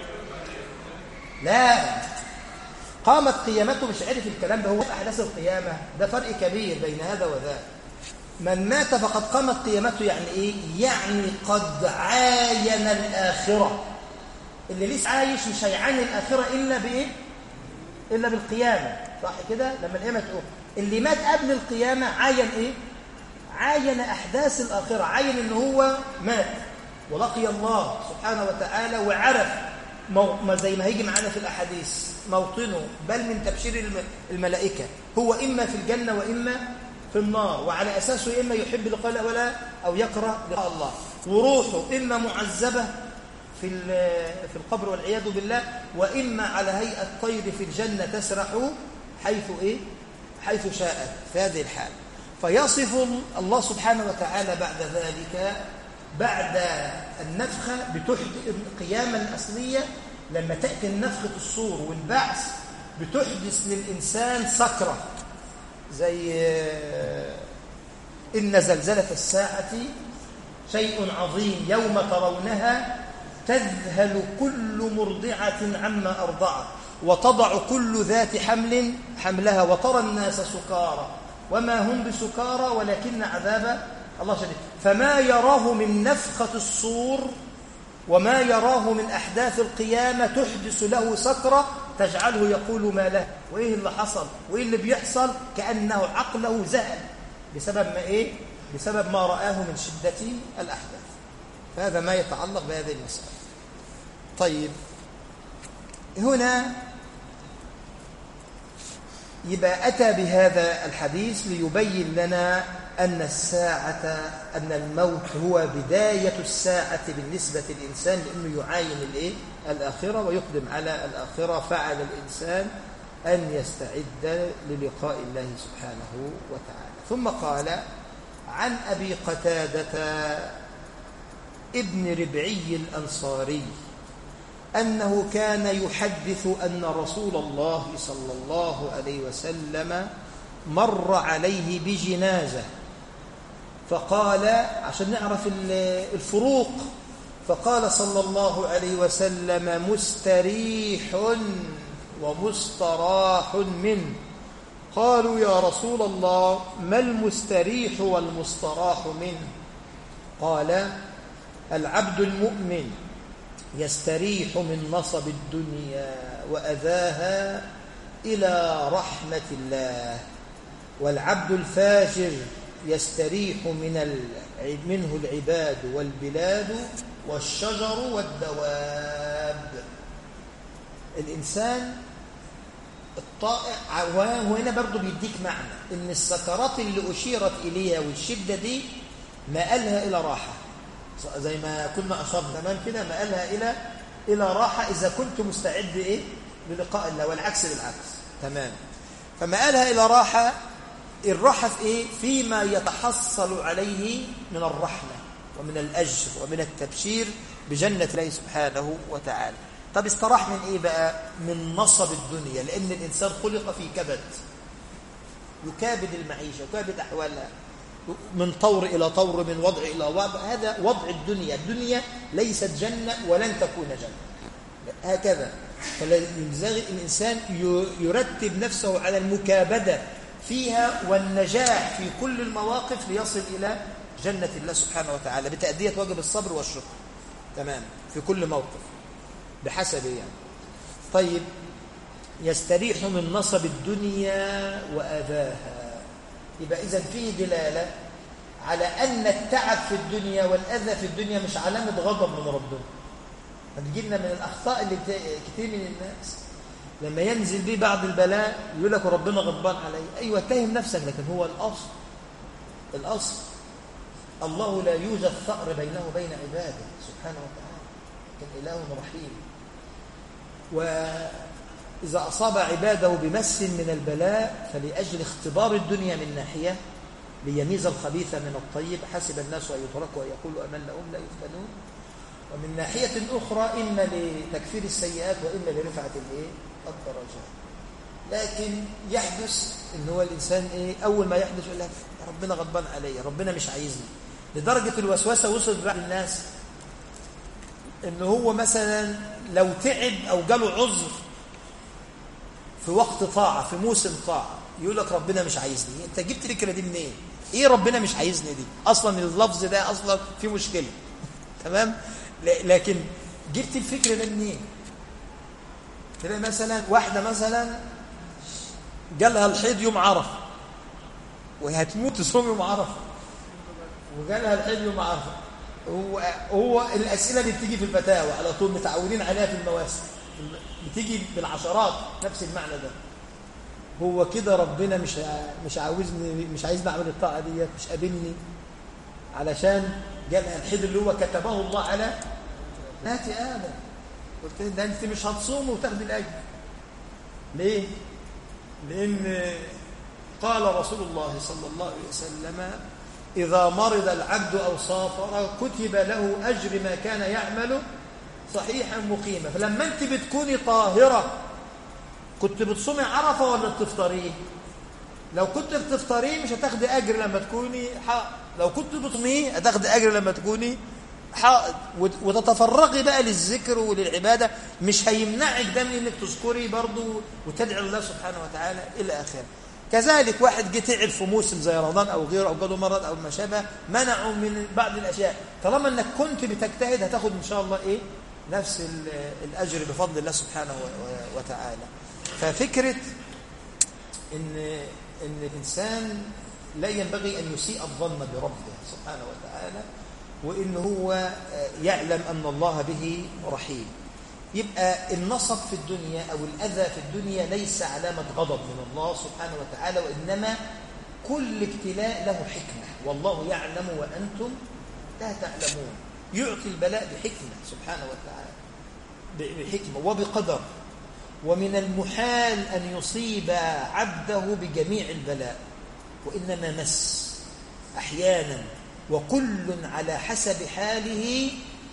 لا قامت قيامته مش عارف الكلام ده هو أحداث القيامة ده فرق كبير بين هذا وذاك من مات فقد قامت قيامته يعني ايه يعني قد عاين الاخره اللي لسه عايش مش هيعاني الاخره الا بايه الا بالقيامه صح كده لما القيامه تقوم اللي مات قبل القيامه عاين ايه عاين احداث الاخره عاين ان هو مات ولقي الله سبحانه وتعالى وعرف ما زي ما هيجي معانا في الاحاديث موطنه بل من تبشير الملائكه هو اما في الجنه واما في النار وعلى أساسه إما يحب لقاء الله ولا أو يكره لقاء الله وروحه إما معذبة في في القبر والعياذ بالله وإما على هيئة طير في الجنة تسرح حيث إيه حيث شاءت في هذه الحال فيصف الله سبحانه وتعالى بعد ذلك بعد النفخة بتحدث القيامة الأصلية لما تأتي النفخة الصور والبعث بتحدث للإنسان سكرة زي إن زلزلة الساعة شيء عظيم يوم ترونها تذهل كل مرضعة عما أرضعت وتضع كل ذات حمل حملها وترى الناس سكارى وما هم بسكارى ولكن عذاب الله شديد فما يراه من نفخة الصور وما يراه من أحداث القيامة تحدث له سكرة تجعله يقول ما له وإيه اللي حصل وإيه اللي بيحصل كأنه عقله زهل بسبب ما إيه بسبب ما رآه من شدة الأحداث فهذا ما يتعلق بهذه المسألة طيب هنا يبقى أتى بهذا الحديث ليبين لنا أن الساعة أن الموت هو بداية الساعة بالنسبة للإنسان لأنه يعاين الإيه؟ الآخرة ويقدم على الآخرة فعل الإنسان أن يستعد للقاء الله سبحانه وتعالى ثم قال عن أبي قتادة ابن ربعي الأنصاري أنه كان يحدث أن رسول الله صلى الله عليه وسلم مر عليه بجنازة فقال عشان نعرف الفروق فقال صلى الله عليه وسلم مستريح ومستراح منه قالوا يا رسول الله ما المستريح والمستراح منه قال العبد المؤمن يستريح من نصب الدنيا وأذاها إلى رحمة الله والعبد الفاجر يستريح من منه العباد والبلاد والشجر والدواب الإنسان الطائع وهنا برضو بيديك معنى إن السكرات اللي أشيرت إليها والشدة دي مآلها إلى راحة زي ما كنا أشرنا تمام كده مآلها إلى إلى راحة إذا كنت مستعد إيه للقاء الله والعكس بالعكس تمام فمآلها إلى راحة الراحة في إيه؟ فيما يتحصل عليه من الرحمة ومن الأجر ومن التبشير بجنة الله سبحانه وتعالى طب استراح من إيه بقى؟ من نصب الدنيا لأن الإنسان خلق في كبد يكابد المعيشة يكابد أحوالها من طور إلى طور من وضع إلى وضع هذا وضع الدنيا الدنيا ليست جنة ولن تكون جنة هكذا فلذلك الإنسان يرتب نفسه على المكابدة فيها والنجاح في كل المواقف ليصل إلى جنة الله سبحانه وتعالى بتأدية واجب الصبر والشكر تمام في كل موقف بحسب يعني طيب يستريح من نصب الدنيا وأذاها يبقى إذا فيه دلالة على أن التعب في الدنيا والأذى في الدنيا مش علامة غضب من ربنا هتجينا من الأخطاء اللي كتير من الناس لما ينزل به بعض البلاء يقول لك ربنا غضبان علي أيوة اتهم نفسك لكن هو الأصل الأصل الله لا يوجد ثأر بينه وبين عباده سبحانه وتعالى كان إله رحيم وإذا أصاب عباده بمس من البلاء فلأجل اختبار الدنيا من ناحية ليميز الخبيث من الطيب حسب الناس أن يتركوا وأن يقولوا أمن لهم لا يفتنون ومن ناحية أخرى إما لتكفير السيئات وإما لرفعة الإيه؟ الدرجات لكن يحدث ان هو الانسان ايه اول ما يحدث يقول لك ربنا غضبان عليا ربنا مش عايزني لدرجه الوسوسه وصلت بعض الناس ان هو مثلا لو تعب او جاله عذر في وقت طاعه في موسم طاعه يقول لك ربنا مش عايزني انت جبت الفكره دي منين ايه ربنا مش عايزني دي اصلا اللفظ ده اصلا في مشكله تمام لكن جبت الفكره ده منين تلاقي مثلا واحده مثلا جالها الحيض يوم عرفه وهي هتموت تصوم يوم عرفه وجالها الحيض يوم عرفه هو هو الاسئله اللي بتيجي في الفتاوى على طول متعودين عليها في المواسم بتيجي بالعشرات نفس المعنى ده هو كده ربنا مش مش عاوزني مش عايزني اعمل الطاعه ديت مش قابلني علشان جالها الحيض اللي هو كتبه الله على ناتي ادم قلت ده انت مش هتصوم وتاخدي الاجر ليه لان قال رسول الله صلى الله عليه وسلم إذا مرض العبد أو سافر كتب له أجر ما كان يعمل صحيحا مقيما فلما أنت بتكوني طاهرة كنت بتصومي عرفة ولا بتفطريه لو كنت بتفطريه مش هتاخدي أجر لما تكوني حائض لو كنت بتطميه هتاخدي أجر لما تكوني حائض وتتفرغي بقى للذكر وللعبادة مش هيمنعك ده من انك تذكري برضه وتدعي الله سبحانه وتعالى إلى آخره كذلك واحد جه تعب في موسم زي رمضان او غيره او جاله مرض او ما شابه منعه من بعض الاشياء طالما انك كنت بتجتهد هتاخد ان شاء الله ايه نفس الاجر بفضل الله سبحانه وتعالى ففكره ان ان الانسان لا ينبغي ان يسيء الظن بربه سبحانه وتعالى وان هو يعلم ان الله به رحيم يبقى النصب في الدنيا أو الأذى في الدنيا ليس علامة غضب من الله سبحانه وتعالى وإنما كل ابتلاء له حكمة والله يعلم وأنتم لا تعلمون يعطي البلاء بحكمة سبحانه وتعالى بحكمة وبقدر ومن المحال أن يصيب عبده بجميع البلاء وإنما مس أحيانا وكل على حسب حاله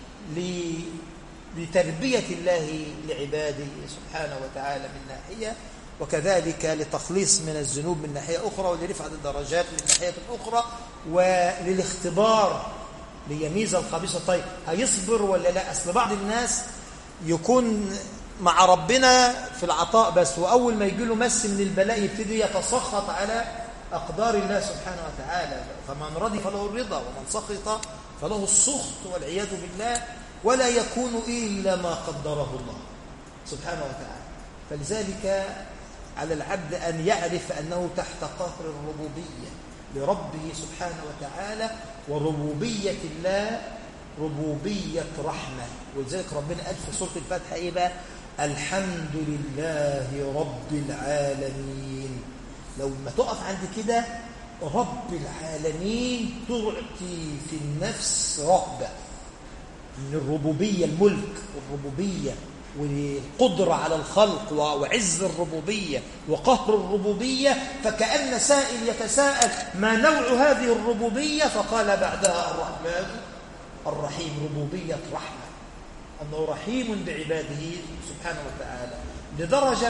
لتربية الله لعباده سبحانه وتعالى من ناحية وكذلك لتخليص من الذنوب من ناحية أخرى ولرفعة الدرجات من ناحية أخرى وللاختبار ليميز الخبيث الطيب هيصبر ولا لا أصل بعض الناس يكون مع ربنا في العطاء بس وأول ما يجي له مس من البلاء يبتدي يتسخط على أقدار الله سبحانه وتعالى فمن رضي فله الرضا ومن سخط فله السخط والعياذ بالله ولا يكون إلا ما قدره الله سبحانه وتعالى فلذلك على العبد أن يعرف أنه تحت قهر الربوبية لربه سبحانه وتعالى وربوبية الله ربوبية رحمة ولذلك ربنا قال في سورة الفاتحة إيه بقى الحمد لله رب العالمين لو ما تقف عند كده رب العالمين تعطي في النفس رهبة من الربوبية الملك والربوبية والقدرة على الخلق وعز الربوبية وقهر الربوبية فكأن سائل يتساءل ما نوع هذه الربوبية فقال بعدها الرحمن الرحيم ربوبية رحمة أنه رحيم بعباده سبحانه وتعالى لدرجة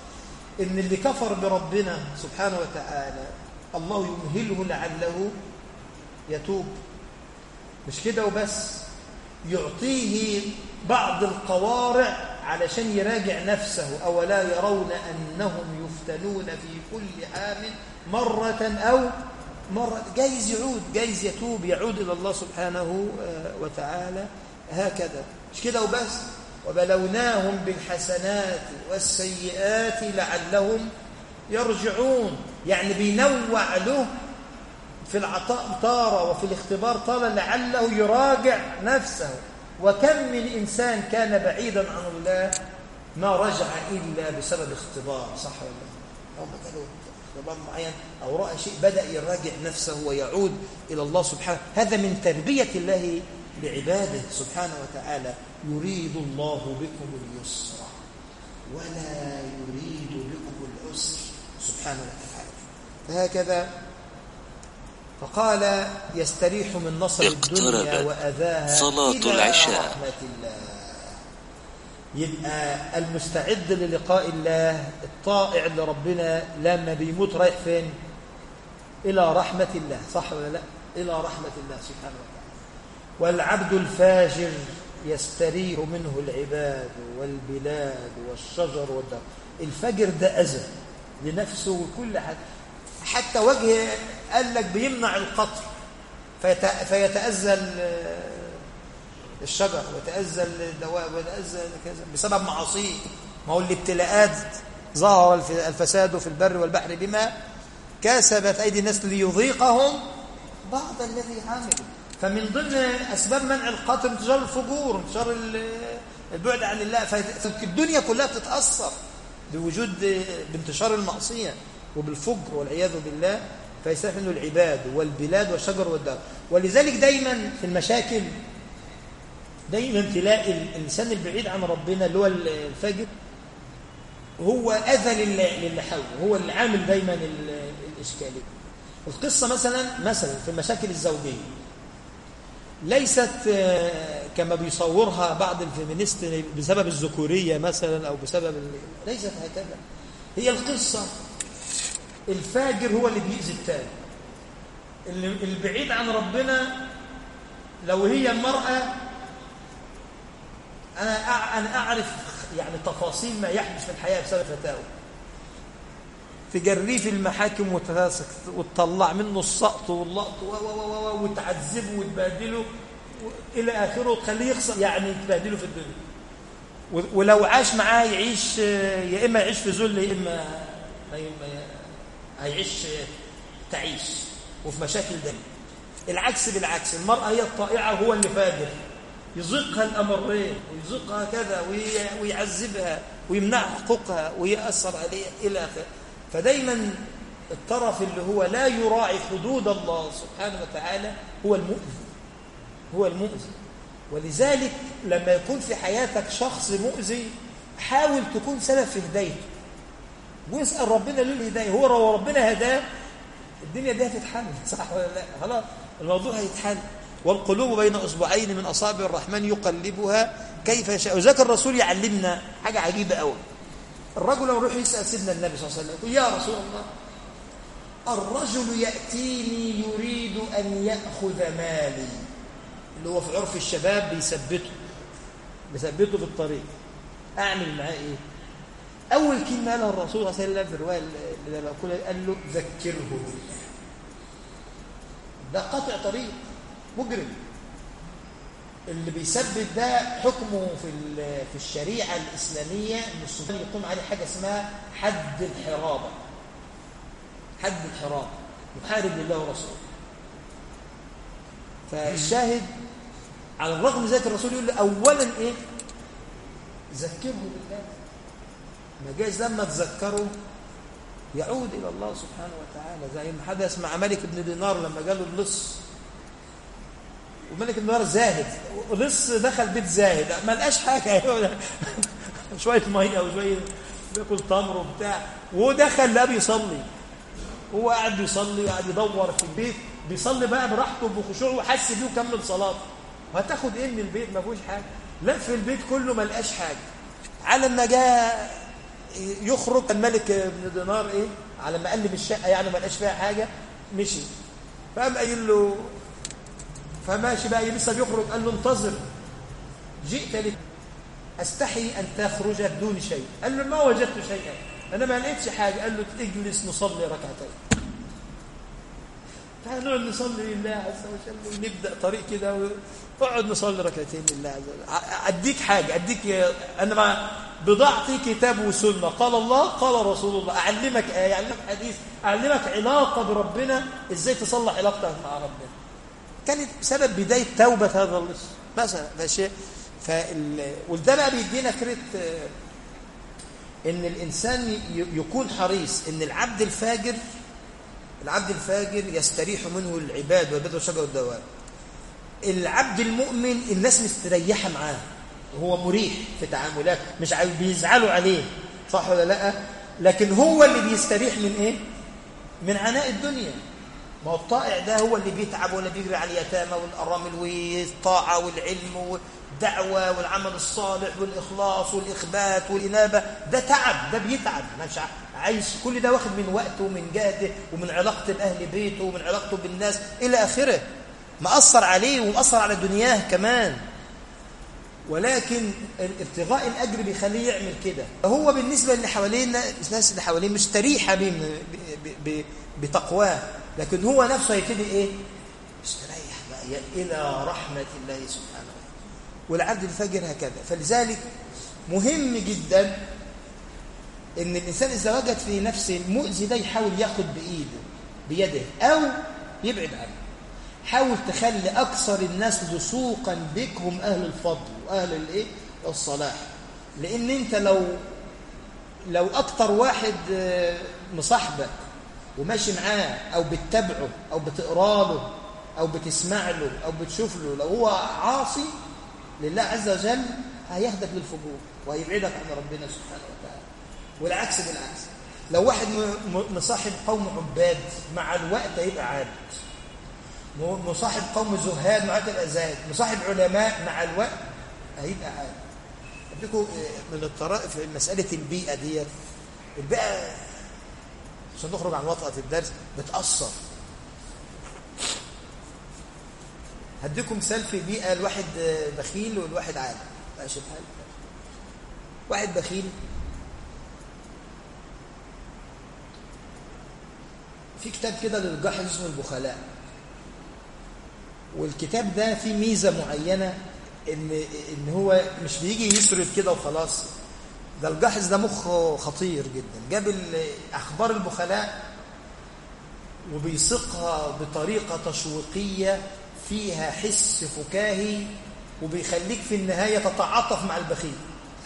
إن اللي كفر بربنا سبحانه وتعالى الله يمهله لعله يتوب مش كده وبس يعطيه بعض القوارع علشان يراجع نفسه أولا يرون أنهم يفتنون في كل عام مرة أو مرة جايز يعود جايز يتوب يعود إلى الله سبحانه وتعالى هكذا مش كده وبس وبلوناهم بالحسنات والسيئات لعلهم يرجعون يعني بينوع له في العطاء طارة وفي الاختبار طارة لعله يراجع نفسه وكم من إنسان كان بعيدا عن الله ما رجع إلا بسبب اختبار صح ولا لا؟ هم قالوا اختبار معين أو رأى شيء بدأ يراجع نفسه ويعود إلى الله سبحانه هذا من تربية الله لعباده سبحانه وتعالى يريد الله بكم اليسر ولا يريد بكم العسر سبحانه وتعالى فهكذا فقال يستريح من نصر الدنيا وأذاها صلاة إلى العشاء. رحمة الله يبقى المستعد للقاء الله الطائع لربنا لما بيموت رايح فين إلى رحمة الله صح ولا لا إلى رحمة الله سبحانه وتعالى والعبد الفاجر يستريح منه العباد والبلاد والشجر والدار الفجر ده أذى لنفسه وكل حاجة حتى وجه قال لك بيمنع القطر فيت... فيتأذى ال- الشجر ويتأذى الدواب ويتأذى كذا بسبب معاصيه ما هو الابتلاءات ظهر الف- الفساد في البر والبحر بما كسبت أيدي الناس ليذيقهم بعض الذي عملوا فمن ضمن أسباب منع القتل انتشار الفجور انتشار ال- البعد عن الله فالدنيا كلها بتتأثر بوجود بانتشار المعصية وبالفجر والعياذ بالله فيستفيد منه العباد والبلاد والشجر والدار ولذلك دايما في المشاكل دايما تلاقي الإنسان البعيد عن ربنا اللي هو الفاجر هو أذى للي للي حوله هو اللي عامل دايما ال- الإشكالية القصة مثلا مثلا في المشاكل الزوجية ليست آه، كما بيصورها بعض الفيمينيست بسبب الذكورية مثلا أو بسبب ال... ليست هكذا هي القصة الفاجر هو اللي بيأذي التاني اللي- البعيد عن ربنا لو هي المرأة أنا أع- أنا أعرف يعني تفاصيل ما يحدث في الحياة بسبب فتاوى تجريه في المحاكم وتتاسك وتطلع منه السقط واللقط و- و- و- و- وتعذبه وتبهدله و- إلى آخره وتخليه يخسر يعني تبهدله في الدنيا و- ولو عاش معاه يعيش آه، يا إما يعيش في ذل يا إما هي- هيعيش آه، تعيش وفي مشاكل دم العكس بالعكس المرأة هي الطائعة وهو اللي فاجر يزقها الأمرين ويزقها كذا وي- ويعذبها ويمنعها حقوقها ويأثر عليها إلى آخره فدايما الطرف اللي هو لا يراعي حدود الله سبحانه وتعالى هو المؤذي هو المؤذي ولذلك لما يكون في حياتك شخص مؤذي حاول تكون سبب في هدايته واسأل ربنا ليه الهداية هو لو ربنا هداه الدنيا دي هتتحل صح ولا لا خلاص الموضوع هيتحل والقلوب بين اصبعين من اصابع الرحمن يقلبها كيف يشاء وذاك الرسول يعلمنا حاجه عجيبه قوي الرجل لما يروح يسال سيدنا النبي صلى الله عليه وسلم يقول يا رسول الله الرجل ياتيني يريد ان ياخذ مالي اللي هو في عرف الشباب بيثبته بيثبته في الطريق اعمل معاه ايه اول كلمه قالها الرسول صلى الله عليه وسلم في الروايه اللي لما بقولها قال له ذكره بالله ده قطع طريق مجرم اللي بيثبت ده حكمه في ال- في الشريعه الاسلاميه ان السلطان يقوم عليه حاجه اسمها حد الحرابه حد الحرابه يحارب لله ورسوله فالشاهد على الرغم من ذلك الرسول يقول له اولا ايه ذكره بالله ما جايز لما تذكره يعود إلى الله سبحانه وتعالى زي ما حدث مع ملك بن دينار لما جاله اللص وملك بن دينار زاهد لص دخل بيت زاهد ما لقاش حاجة شوية مية وشوية بياكل تمر وبتاع ودخل لا بيصلي هو قاعد بيصلي وقاعد يدور في البيت بيصلي بقى براحته بخشوع وحس بيه وكمل صلاته وهتاخد ايه من البيت ما فيهوش حاجه لا في البيت كله ما لقاش حاجه على ما جاء يخرج الملك بن دينار ايه على ما قلب الشقه يعني ما لقاش فيها حاجه مشي فقام قايل له فماشي بقى لسه بيخرج قال له انتظر جئت لت استحي ان تخرج بدون شيء قال له ما وجدت شيئا انا ما لقيتش حاجه قال له اجلس نصلي ركعتين تعال نقعد نصلي لله عز وجل ونبدا طريق كده اقعد نصلي ركعتين لله عز وجل اديك حاجه اديك انا مع بضاعتي كتاب وسنه قال الله قال رسول الله اعلمك ايه اعلمك حديث اعلمك علاقه بربنا ازاي تصلح علاقتك مع ربنا كانت سبب بدايه توبه هذا اللص مثلا ده شيء فال... وده بقى بيدينا فكره ان الانسان يكون حريص ان العبد الفاجر العبد الفاجر يستريح منه العباد والبدر والشجر والدواب العبد المؤمن الناس مستريحه معاه هو مريح في تعاملاته مش بيزعلوا عليه صح ولا لا لكن هو اللي بيستريح من ايه من عناء الدنيا ما هو الطائع ده هو اللي بيتعب ولا بيجري على اليتامى والارامل والطاعه والعلم والدعوه والعمل الصالح والاخلاص والاخبات والانابه ده تعب ده بيتعب مش عايز كل ده واخد من وقته ومن جهده ومن علاقته باهل بيته ومن علاقته بالناس الى اخره مأثر عليه ومأثر على دنياه كمان ولكن ابتغاء الاجر بيخليه يعمل كده هو بالنسبه اللي حوالينا الناس اللي حواليه مستريحه بتقواه لكن هو نفسه هيبتدي ايه يستريح بقى الى رحمه الله سبحانه والعبد الفجر هكذا فلذلك مهم جدا ان الانسان اذا وجد في نفسه المؤذي ده يحاول ياخد بايده بيده او يبعد عنه حاول تخلي اكثر الناس لصوقا بك هم اهل الفضل واهل الايه الصلاح لان انت لو لو اكتر واحد مصاحبك وماشي معاه او بتتابعه او بتقرا له او بتسمع له او بتشوف له لو هو عاصي لله عز وجل هيهدف للفجور وهيبعدك عن ربنا سبحانه وتعالى والعكس بالعكس لو واحد مصاحب قوم عباد مع الوقت هيبقى عابد مصاحب قوم زهاد مع تبقى زاهد مصاحب علماء مع الوقت هيبقى عابد اديكم من الطرائف في مساله البيئه ديت البيئه عشان نخرج عن وطأة الدرس بتأثر هديكم مثال في بيئة الواحد بخيل والواحد عالم ماشي الحال واحد بخيل في كتاب كده للجاحظ اسمه البخلاء والكتاب ده فيه ميزة معينة ان ان هو مش بيجي يسرد كده وخلاص ده الجاحظ ده مخ خطير جدا جاب اخبار البخلاء وبيسقها بطريقه تشويقيه فيها حس فكاهي وبيخليك في النهايه تتعاطف مع البخيل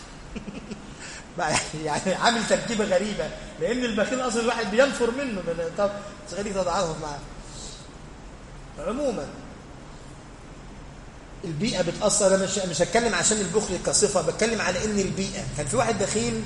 يعني عامل تركيبه غريبه لان البخيل اصلا الواحد بينفر منه طب تخليك تتعاطف معاه عموما البيئة بتأثر أنا مش مش هتكلم عشان البخل كصفة بتكلم على إن البيئة كان في واحد بخيل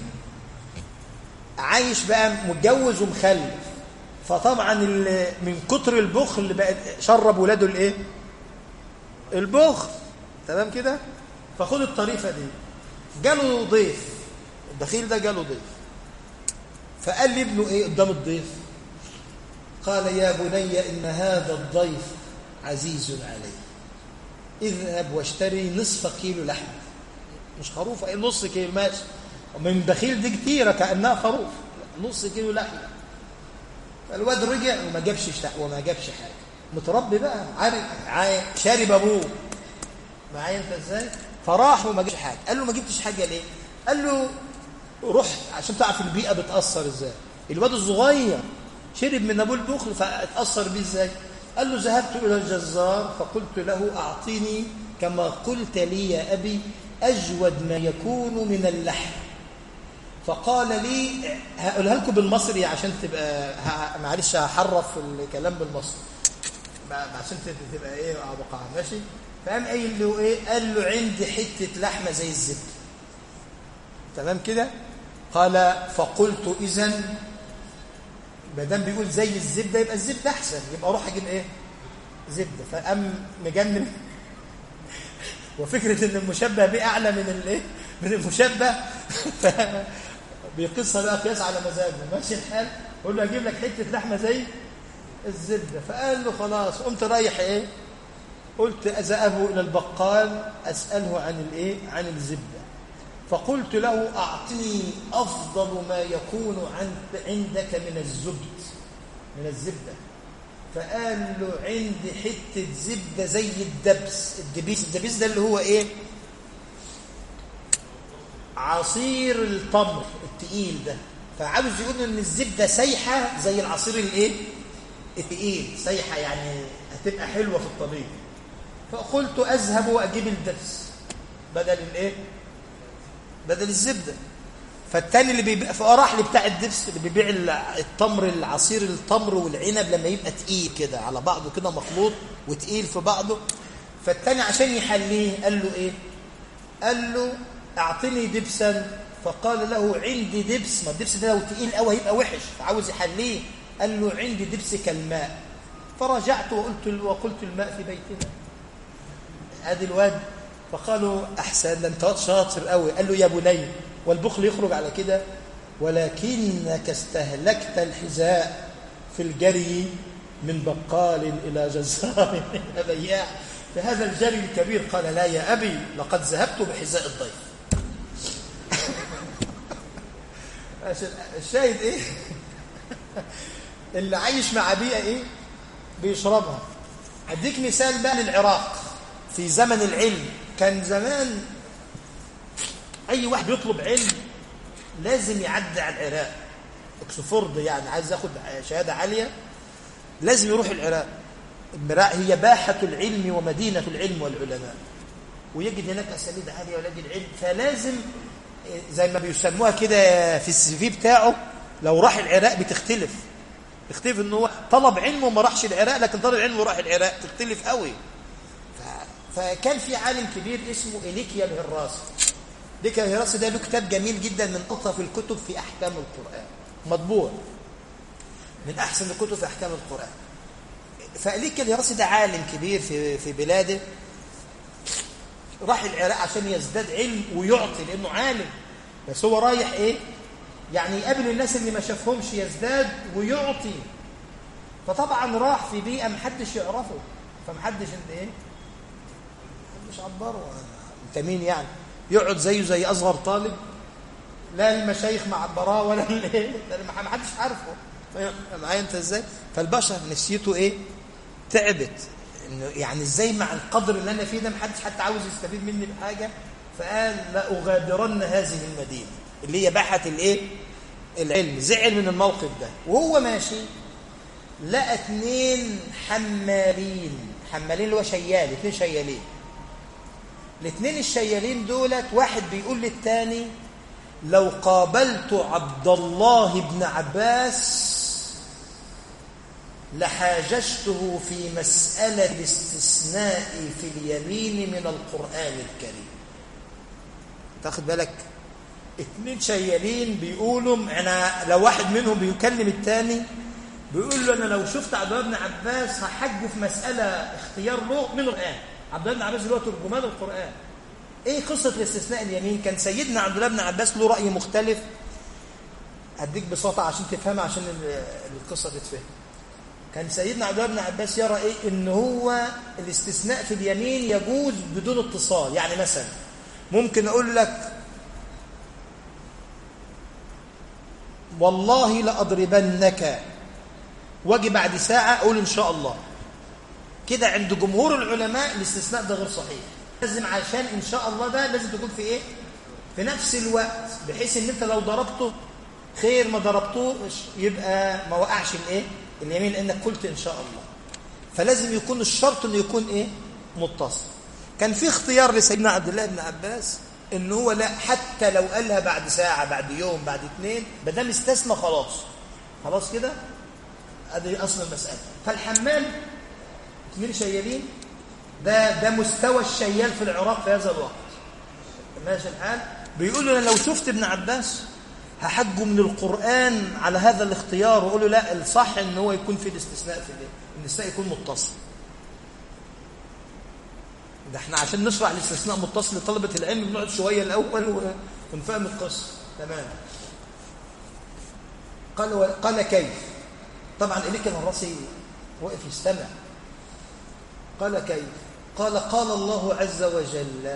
عايش بقى متجوز ومخلف فطبعا من كتر البخل بقى شرب ولاده الايه البخل تمام كده فخد الطريفة دي جاله ضيف البخيل ده جاله ضيف فقال لابنه ايه قدام الضيف قال يا بني إن هذا الضيف عزيز علي اذهب واشتري نصف كيلو لحم مش خروف اي نص كيلو ماشي من بخيل دي كتيرة كأنها خروف نص كيلو لحم فالواد رجع وما جابش وما جابش حاجة متربي بقى عارف شارب ابوه معايا انت ازاي فراح وما جابش حاجة قال له ما جبتش حاجة ليه قال له رحت عشان تعرف البيئة بتأثر ازاي الواد الصغير شرب من ابوه البخل فاتأثر بيه ازاي قال له ذهبت إلى الجزار فقلت له أعطيني كما قلت لي يا أبي أجود ما يكون من اللحم فقال لي هقولها لكم بالمصري عشان تبقى معلش هحرف الكلام بالمصري عشان تبقى ايه بقى ماشي فقام قايل له ايه قال له عندي حته لحمه زي الزبده تمام كده قال فقلت اذا ما دام بيقول زي الزبده يبقى الزبده احسن يبقى اروح اجيب ايه زبده فقام مجنن وفكره ان المشبه به اعلى من الايه من المشبه بيقصها بقى قياس على مزاجه ماشي الحال قول له اجيب لك حته لحمه زي الزبده فقال له خلاص قمت رايح ايه قلت أذهب إلى البقال أسأله عن الإيه؟ عن الزبدة فقلت له أعطني أفضل ما يكون عندك من الزبد من الزبدة فقال له عندي حتة زبدة زي الدبس الدبيس الدبيس ده اللي هو إيه عصير التمر التقيل ده فعاوز يقول ان الزبده سايحه زي العصير الايه التقيل سايحه يعني هتبقى حلوه في الطبيب فقلت اذهب واجيب الدبس بدل الايه بدل الزبده فالتاني اللي بيبقى فراح لي بتاع الدبس اللي بيبيع التمر العصير التمر والعنب لما يبقى تقيل كده على بعضه كده مخلوط وتقيل في بعضه فالتاني عشان يحليه قال له ايه قال له اعطني دبسا فقال له عندي دبس ما الدبس ده لو تقيل قوي هيبقى وحش فعاوز يحليه قال له عندي دبس كالماء فرجعت وقلت وقلت الماء في بيتنا ادي الواد فقالوا احسن ده انت شاطر قوي قال له يا بني والبخل يخرج على كده ولكنك استهلكت الحذاء في الجري من بقال الى جزار الى بياع فهذا الجري الكبير قال لا يا ابي لقد ذهبت بحذاء الضيف الشاهد ايه اللي عايش مع بيئه ايه بيشربها اديك مثال بقى للعراق في زمن العلم كان زمان اي واحد يطلب علم لازم يعدي على العراق اكسفورد يعني عايز ياخد شهاده عاليه لازم يروح العراق المراء هي باحه العلم ومدينه العلم والعلماء ويجد هناك اساليب عاليه ويجد العلم فلازم زي ما بيسموها كده في السي في بتاعه لو راح العراق بتختلف تختلف ان هو طلب علم وما راحش العراق لكن طلب علم وراح العراق تختلف قوي ف... فكان في عالم كبير اسمه إليكيا الهراسي إليكيا الهراسي ده له كتاب جميل جدا من ألطف الكتب في أحكام القرآن مطبوع من أحسن الكتب في أحكام القرآن فإليكيا الهراسي ده عالم كبير في في بلاده راح العراق عشان يزداد علم ويعطي لانه عالم بس هو رايح ايه يعني يقابل الناس اللي ما شافهمش يزداد ويعطي فطبعا راح في بيئه محدش يعرفه فمحدش انت ايه محدش عبره انت مين يعني يقعد زيه زي اصغر طالب لا المشايخ معبراه ولا الايه ما حدش عارفه معايا انت ازاي فالبشر نسيته ايه تعبت انه يعني ازاي مع القدر اللي انا فيه ده محدش حتى عاوز يستفيد مني بحاجه فقال لا اغادرن هذه المدينه اللي هي باحه الايه العلم زعل من الموقف ده وهو ماشي لقى اثنين حمالين حمالين اللي هو شيال اثنين شيالين الاثنين الشيالين دولت واحد بيقول للتاني لو قابلت عبد الله بن عباس لحاججته في مسألة الاستثناء في اليمين من القرآن الكريم تاخد بالك اتنين شيالين بيقولوا انا لو واحد منهم بيكلم التاني بيقول له انا لو شفت عبد الله بن عباس هحجه في مسألة اختيار له من القرآن عبد الله بن عباس اللي هو ترجمان القرآن ايه قصة الاستثناء اليمين كان سيدنا عبد الله بن عباس له رأي مختلف هديك بساطة عشان تفهمها عشان القصة تتفهم كان سيدنا عبد الله بن عباس يرى ايه ان هو الاستثناء في اليمين يجوز بدون اتصال يعني مثلا ممكن اقول لك والله لاضربنك واجي بعد ساعه اقول ان شاء الله كده عند جمهور العلماء الاستثناء ده غير صحيح لازم عشان ان شاء الله ده لازم تكون في ايه في نفس الوقت بحيث ان انت لو ضربته خير ما ضربتوش يبقى ما وقعش الايه اليمين لانك قلت ان شاء الله فلازم يكون الشرط انه يكون ايه متصل كان في اختيار لسيدنا عبد الله بن عباس ان هو لا حتى لو قالها بعد ساعه بعد يوم بعد اثنين ما دام استثنى خلاص خلاص كده ادي اصل المساله فالحمال اثنين شيالين ده ده مستوى الشيال في العراق في هذا الوقت ماشي الحال بيقولوا انا لو شفت ابن عباس هحجه من القرآن على هذا الاختيار وأقول له لا الصح ان هو يكون في الاستثناء في الايه الاستثناء يكون متصل ده احنا عشان نشرح الاستثناء متصل لطلبة العلم بنقعد شوية الأول ونفهم القصة تمام قال و... قال كيف طبعا إليك الهراسي وقف يستمع قال كيف قال قال الله عز وجل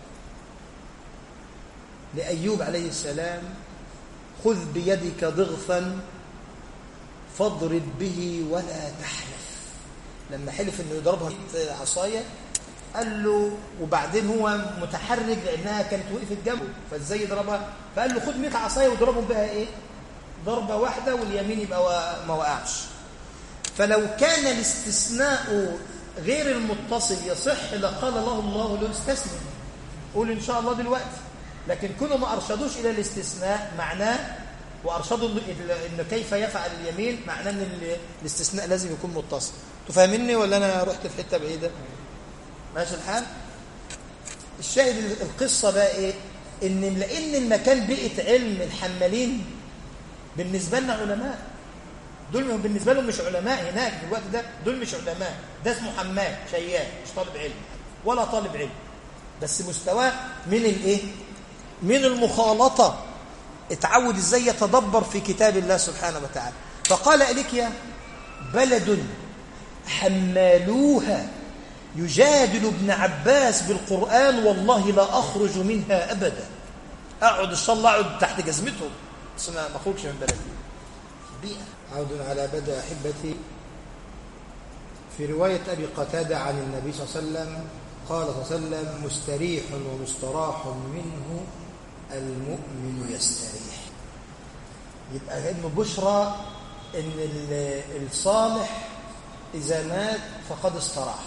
لأيوب عليه السلام خذ بيدك ضغثا فاضرب به ولا تحلف لما حلف انه يضربها عصايه قال له وبعدين هو متحرج لانها كانت وقفت جنبه فازاي يضربها فقال له خد 100 عصايه واضربهم بها ايه ضربه واحده واليمين يبقى ما وقعش فلو كان الاستثناء غير المتصل يصح لقال الله الله له استثنى قول ان شاء الله دلوقتي لكن كونه ما ارشدوش الى الاستثناء معناه وارشدوا ان كيف يفعل اليمين معناه ان الاستثناء لازم يكون متصل تفهمني ولا انا رحت في حته بعيده ماشي الحال الشاهد القصه بقى ايه ان لان المكان بيئه علم الحمالين بالنسبه لنا علماء دول بالنسبه لهم مش علماء هناك في الوقت ده دول مش علماء ده اسمه حمال شيال مش طالب علم ولا طالب علم بس مستواه من الايه من المخالطه اتعود ازاي يتدبر في كتاب الله سبحانه وتعالى فقال اليكيا بلد حمالوها يجادل ابن عباس بالقرآن والله لا أخرج منها أبدا أقعد إن شاء الله أقعد تحت جزمتهم بس ما أخرجش من بلدي بيئة عود على بدء أحبتي في رواية أبي قتادة عن النبي صلى الله عليه وسلم قال صلى الله عليه وسلم مستريح ومستراح منه المؤمن يستريح يبقى إنه بشرى إن الصالح إذا مات فقد استراح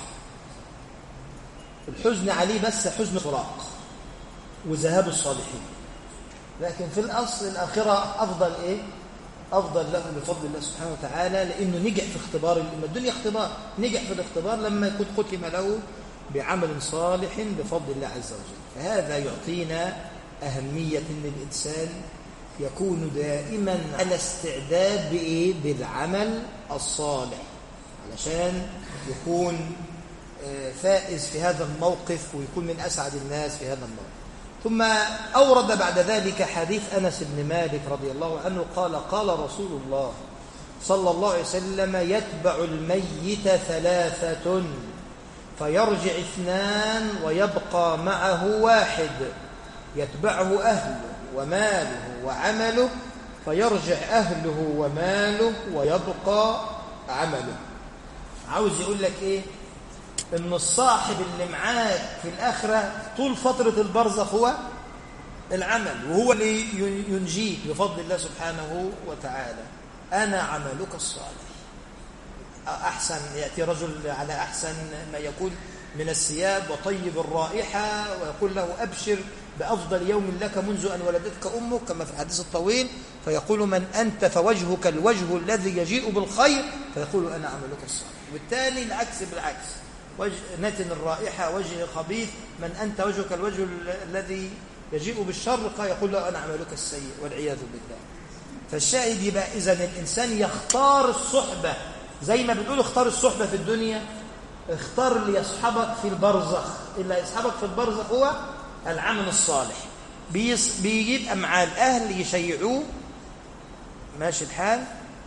الحزن عليه بس حزن فراق وذهاب الصالحين لكن في الأصل الآخرة أفضل إيه؟ أفضل له بفضل الله سبحانه وتعالى لأنه نجح في اختبار الأمة الدنيا اختبار نجح في الاختبار لما يكون ختم له بعمل صالح بفضل الله عز وجل فهذا يعطينا أهمية أن الإنسان يكون دائما على استعداد بإيه؟ بالعمل الصالح علشان يكون فائز في هذا الموقف ويكون من أسعد الناس في هذا الموقف ثم أورد بعد ذلك حديث أنس بن مالك رضي الله عنه قال قال رسول الله صلى الله عليه وسلم يتبع الميت ثلاثة فيرجع اثنان ويبقى معه واحد يتبعه أهله وماله وعمله فيرجع أهله وماله ويبقى عمله عاوز يقول لك إيه ان الصاحب اللي معاك في الآخرة طول فترة البرزخ هو العمل وهو اللي ينجيك بفضل الله سبحانه وتعالى أنا عملك الصالح أحسن يأتي رجل على أحسن ما يكون من الثياب وطيب الرائحة ويقول له أبشر بأفضل يوم لك منذ أن ولدتك أمك كما في الحديث الطويل فيقول من أنت فوجهك الوجه الذي يجيء بالخير فيقول أنا عملك الصالح والتالي العكس بالعكس وجه نتن الرائحة وجه خبيث من أنت وجهك الوجه الذي يجيء بالشر يقول له أنا عملك السيء والعياذ بالله فالشاهد يبقى إذا الإنسان يختار الصحبة زي ما بنقول اختار الصحبة في الدنيا اختار اللي يصحبك في البرزخ اللي يصحبك في البرزخ هو العمل الصالح بيجيب مع الأهل يشيعوه ماشي الحال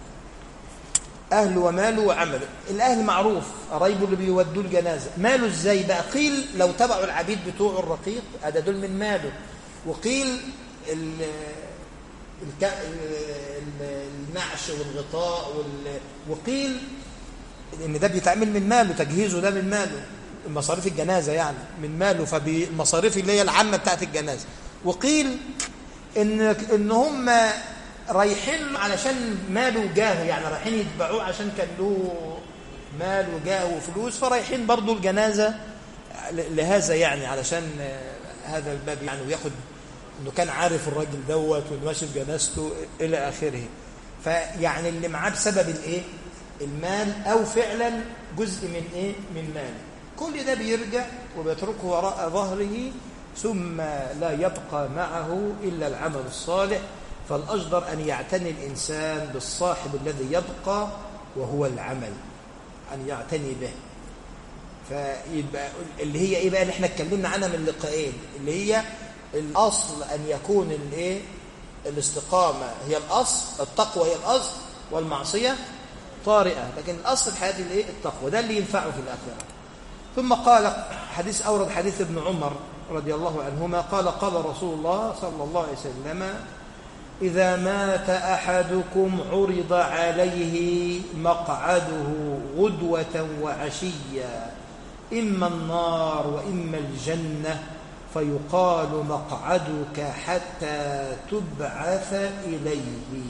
أهله وماله وعمله الأهل معروف قرايبه اللي بيودوا الجنازة ماله ازاي بقى قيل لو تبعوا العبيد بتوعه الرقيق هذا دول من ماله وقيل ال النعش والغطاء وقيل ان ده بيتعمل من ماله تجهيزه ده من ماله مصاريف الجنازة يعني من ماله فالمصاريف اللي هي العامة بتاعت الجنازة وقيل ان ان هم رايحين علشان ماله وجاهه يعني رايحين يتبعوه عشان كان له مال وجاه وفلوس فرايحين برضو الجنازة لهذا يعني علشان هذا الباب يعني وياخد انه كان عارف الراجل دوت وانه ماشي بجنازته الى اخره فيعني اللي معاه بسبب الايه المال او فعلا جزء من ايه من مال كل ده بيرجع وبيتركه وراء ظهره ثم لا يبقى معه الا العمل الصالح فالأجدر أن يعتني الإنسان بالصاحب الذي يبقى وهو العمل أن يعتني به فيبقى اللي هي إيه بقى اللي احنا اتكلمنا عنها من لقاءين اللي هي الأصل أن يكون الايه الاستقامة هي الأصل التقوى هي الأصل والمعصية طارئة لكن الأصل في حياة الايه التقوى ده اللي ينفعه في الآخرة ثم قال حديث أورد حديث ابن عمر رضي الله عنهما قال قال رسول الله صلى الله عليه وسلم إذا مات أحدكم عرض عليه مقعده غدوة وعشيا إما النار وإما الجنة فيقال مقعدك حتى تبعث إليه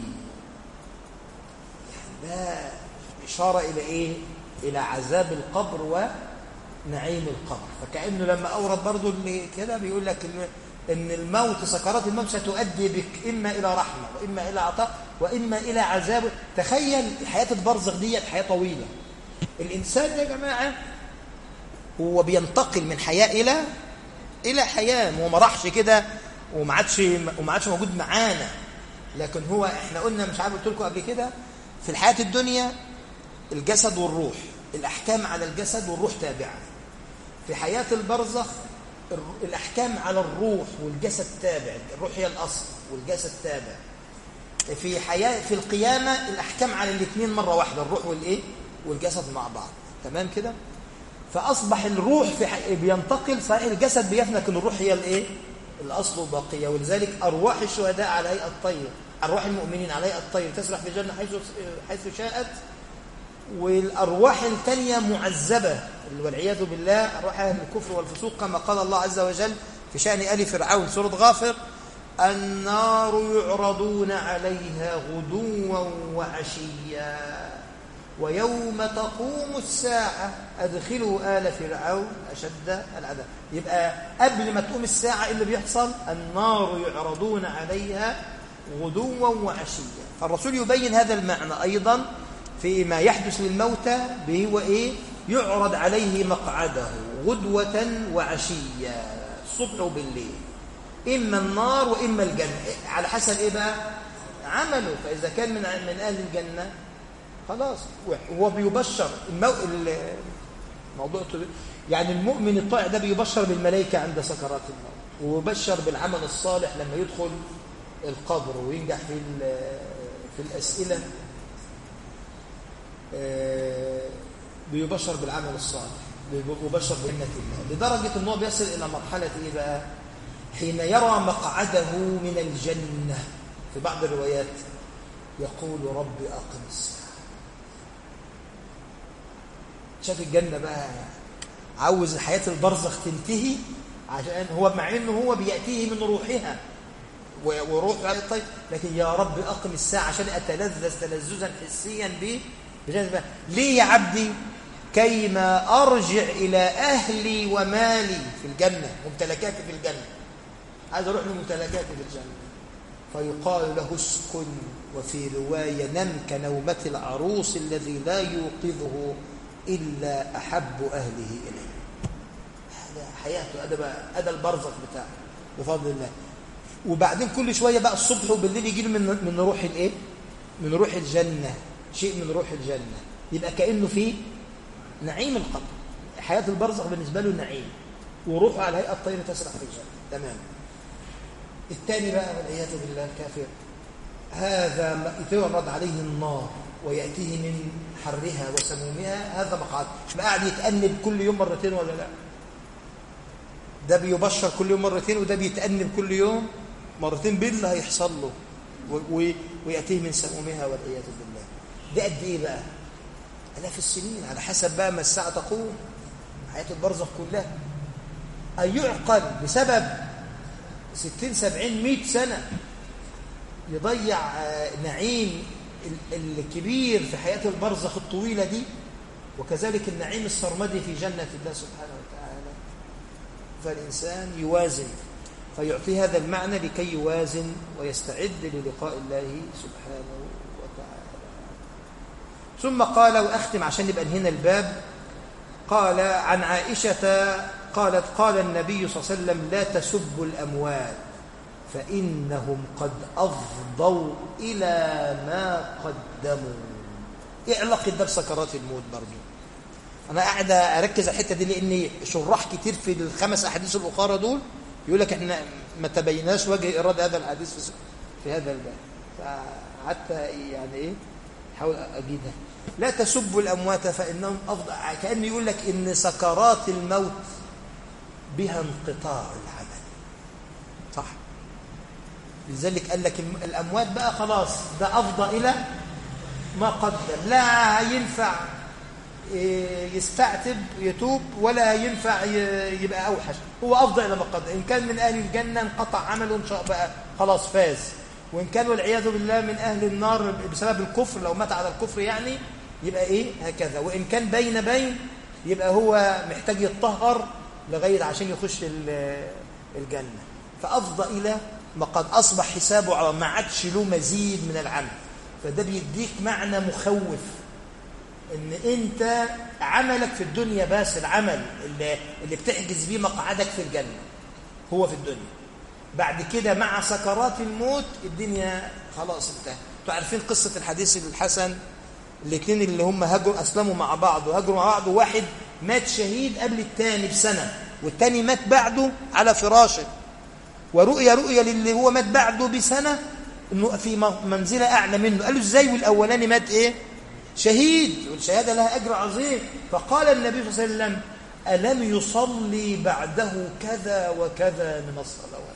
ده إشارة إلى إيه؟ إلى عذاب القبر ونعيم القبر فكأنه لما أورد برضو اللي كده بيقول لك إن الموت سكرات الموت ستؤدي بك إما إلى رحمة وإما إلى عطاء وإما إلى عذاب تخيل حياة البرزخ دي حياة طويلة الإنسان يا جماعة هو بينتقل من حياة إلى إلى حياة هو ما راحش كده وما عادش وما عادش موجود معانا لكن هو احنا قلنا مش عارف قلت لكم قبل كده في الحياة الدنيا الجسد والروح الأحكام على الجسد والروح تابعة في حياة البرزخ الأحكام على الروح والجسد تابع الروح هي الأصل والجسد تابع في حياة في القيامة الأحكام على الاثنين مرة واحدة الروح والإيه والجسد مع بعض تمام كده فأصبح الروح في حي... بينتقل صحيح الجسد بيفنى لكن الروح هي الإيه الأصل باقية ولذلك أرواح الشهداء على هيئة الطير أرواح المؤمنين على هيئة الطير تسرح في الجنة حيث حيث شاءت والأرواح الثانية معذبة والعياذ بالله أرواح أهل الكفر والفسوق كما قال الله عز وجل في شأن آل فرعون سورة غافر النار يعرضون عليها غدوا وعشيا ويوم تقوم الساعة أدخلوا آل فرعون أشد العذاب يبقى قبل ما تقوم الساعة اللي بيحصل النار يعرضون عليها غدوا وعشيا فالرسول يبين هذا المعنى أيضا فيما يحدث للموتى به هو إيه يعرض عليه مقعده غدوة وعشيا الصبح وبالليل إما النار وإما الجنة على حسب إيه بقى عمله فإذا كان من من أهل الجنة خلاص هو بيبشر المو... الموضوع يعني المؤمن الطائع ده بيبشر بالملائكة عند سكرات الموت ويبشر بالعمل الصالح لما يدخل القبر وينجح في في الأسئلة بيبشر بالعمل الصالح بيبشر بجنة الله لدرجة أنه بيصل إلى مرحلة إيه بقى حين يرى مقعده من الجنة في بعض الروايات يقول رب أقم الساعة شاف الجنة بقى عاوز حياة البرزخ تنتهي عشان هو مع انه هو بيأتيه من روحها وروح طيب لكن يا رب أقم الساعة عشان أتلذذ تلذذا حسيا به بجانب ليه يا عبدي كيما أرجع إلى أهلي ومالي في الجنة ممتلكاتي في الجنة عايز أروح لممتلكاتي في الجنة فيقال له اسكن وفي رواية نم كنومة العروس الذي لا يوقظه إلا أحب أهله إليه هذا حياته هذا هذا البرزخ بتاعه بفضل الله وبعدين كل شوية بقى الصبح وبالليل يجي من من روح الايه من روح الجنة شيء من روح الجنة يبقى كأنه في نعيم القبر حياة البرزخ بالنسبة له نعيم وروحه على هيئة الطير تسرح في الجنة تمام الثاني بقى والعياذ بالله الكافر هذا يتورد عليه النار ويأتيه من حرها وسمومها هذا مقعد ما قاعد يتأنب كل يوم مرتين ولا لا ده بيبشر كل يوم مرتين وده بيتأنب كل يوم مرتين بالله هيحصل له ويأتيه من سمومها والعياذ بالله ده قد ايه بقى آلاف السنين على حسب بقى ما الساعة تقوم حياة البرزخ كلها أن يعقل بسبب ستين سبعين مئة سنة يضيع نعيم الكبير في حياة البرزخ الطويلة دي وكذلك النعيم السرمدي في جنة الله سبحانه وتعالى فالإنسان يوازن فيعطي هذا المعنى لكي يوازن ويستعد للقاء الله سبحانه وتعالى ثم قال وأختم عشان نبقى هنا الباب قال عن عائشة قالت قال النبي صلى الله عليه وسلم لا تسبوا الأموات فإنهم قد أفضوا إلى ما قدموا إيه علاقة ده بسكرات الموت برضه أنا قاعد أركز على الحتة دي لأن شراح كتير في الخمس أحاديث الأخرى دول يقول لك إحنا ما تبيناش وجه إرادة هذا الحديث في هذا الباب فحتى يعني إيه حاول أجيبها لا تسبوا الأموات فإنهم أفضل كأنه يقول لك إن سكرات الموت بها انقطاع العمل صح لذلك قال لك الأموات بقى خلاص ده أفضى إلى ما قدم لا ينفع يستعتب يتوب ولا ينفع يبقى أوحش هو أفضل إلى ما قدم إن كان من أهل الجنة انقطع عمله إن شاء بقى خلاص فاز وإن كان والعياذ بالله من أهل النار بسبب الكفر لو مات على الكفر يعني يبقى إيه هكذا وإن كان بين بين يبقى هو محتاج يتطهر لغاية عشان يخش الجنة فأفضى إلى ما قد أصبح حسابه على ما عادش له مزيد من العمل فده بيديك معنى مخوف ان انت عملك في الدنيا بس العمل اللي, اللي بتحجز بيه مقعدك في الجنة هو في الدنيا بعد كده مع سكرات الموت الدنيا خلاص انتهت انتوا عارفين قصة الحديث الحسن الاثنين اللي هم هاجروا اسلموا مع بعض وهاجروا مع بعض وواحد مات شهيد قبل الثاني بسنة والثاني مات بعده على فراشه ورؤية رؤية للي هو مات بعده بسنة انه في منزلة اعلى منه قالوا ازاي والاولاني مات ايه شهيد والشهادة لها اجر عظيم فقال النبي صلى الله عليه وسلم ألم يصلي بعده كذا وكذا من الصلوات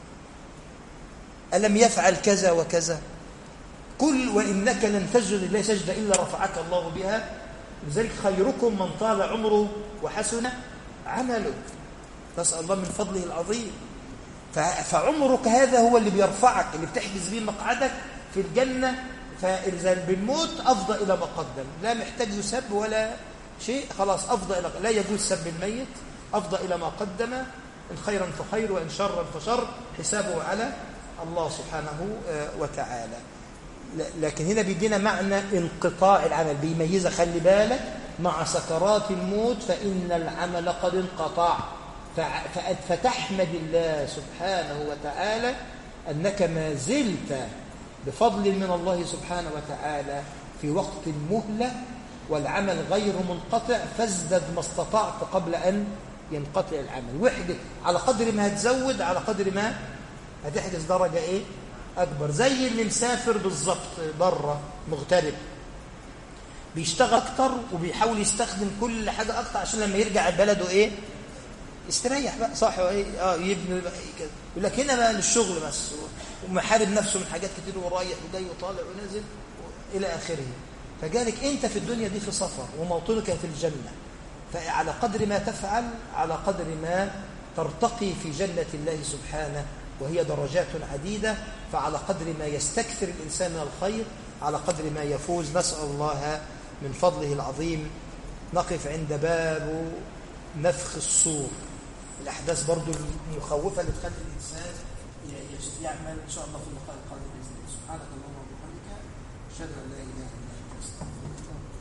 ألم يفعل كذا وكذا قل وإنك لن تسجد لله سجدة إلا رفعك الله بها لذلك خيركم من طال عمره وحسن عمله نسأل الله من فضله العظيم فعمرك هذا هو اللي بيرفعك اللي بتحجز به مقعدك في الجنة فإذا بالموت أفضى إلى ما قدم لا محتاج يسب ولا شيء خلاص أفضى إلى لا يجوز سب الميت أفضى إلى ما قدم إن خيرا فخير وإن شرا فشر حسابه على الله سبحانه وتعالى لكن هنا بيدينا معنى انقطاع العمل بيميزها خلي بالك مع سكرات الموت فإن العمل قد انقطع فتحمد الله سبحانه وتعالى أنك ما زلت بفضل من الله سبحانه وتعالى في وقت المهلة والعمل غير منقطع فازدد ما استطعت قبل أن ينقطع العمل واحدث على قدر ما هتزود على قدر ما هتحدث درجة إيه أكبر زي اللي مسافر بالظبط بره مغترب بيشتغل أكتر وبيحاول يستخدم كل حاجة أكتر عشان لما يرجع بلده إيه يستريح بقى صح ايه اه يبني بقى إيه كده يقول لك هنا بقى للشغل بس ومحارب نفسه من حاجات كتير ورايح وجاي وطالع ونازل الى اخره فجالك انت في الدنيا دي في سفر وموطنك في الجنه فعلى قدر ما تفعل على قدر ما ترتقي في جنه الله سبحانه وهي درجات عديده فعلى قدر ما يستكثر الانسان من الخير على قدر ما يفوز نسال الله من فضله العظيم نقف عند باب نفخ الصور الأحداث برضو المخوفة اللي تخلي الإنسان يعمل إن شاء الله في اللقاء القادم بإذن الله سبحانك اللهم وبحمدك أشهد أن لا إله إلا أنت أستغفرك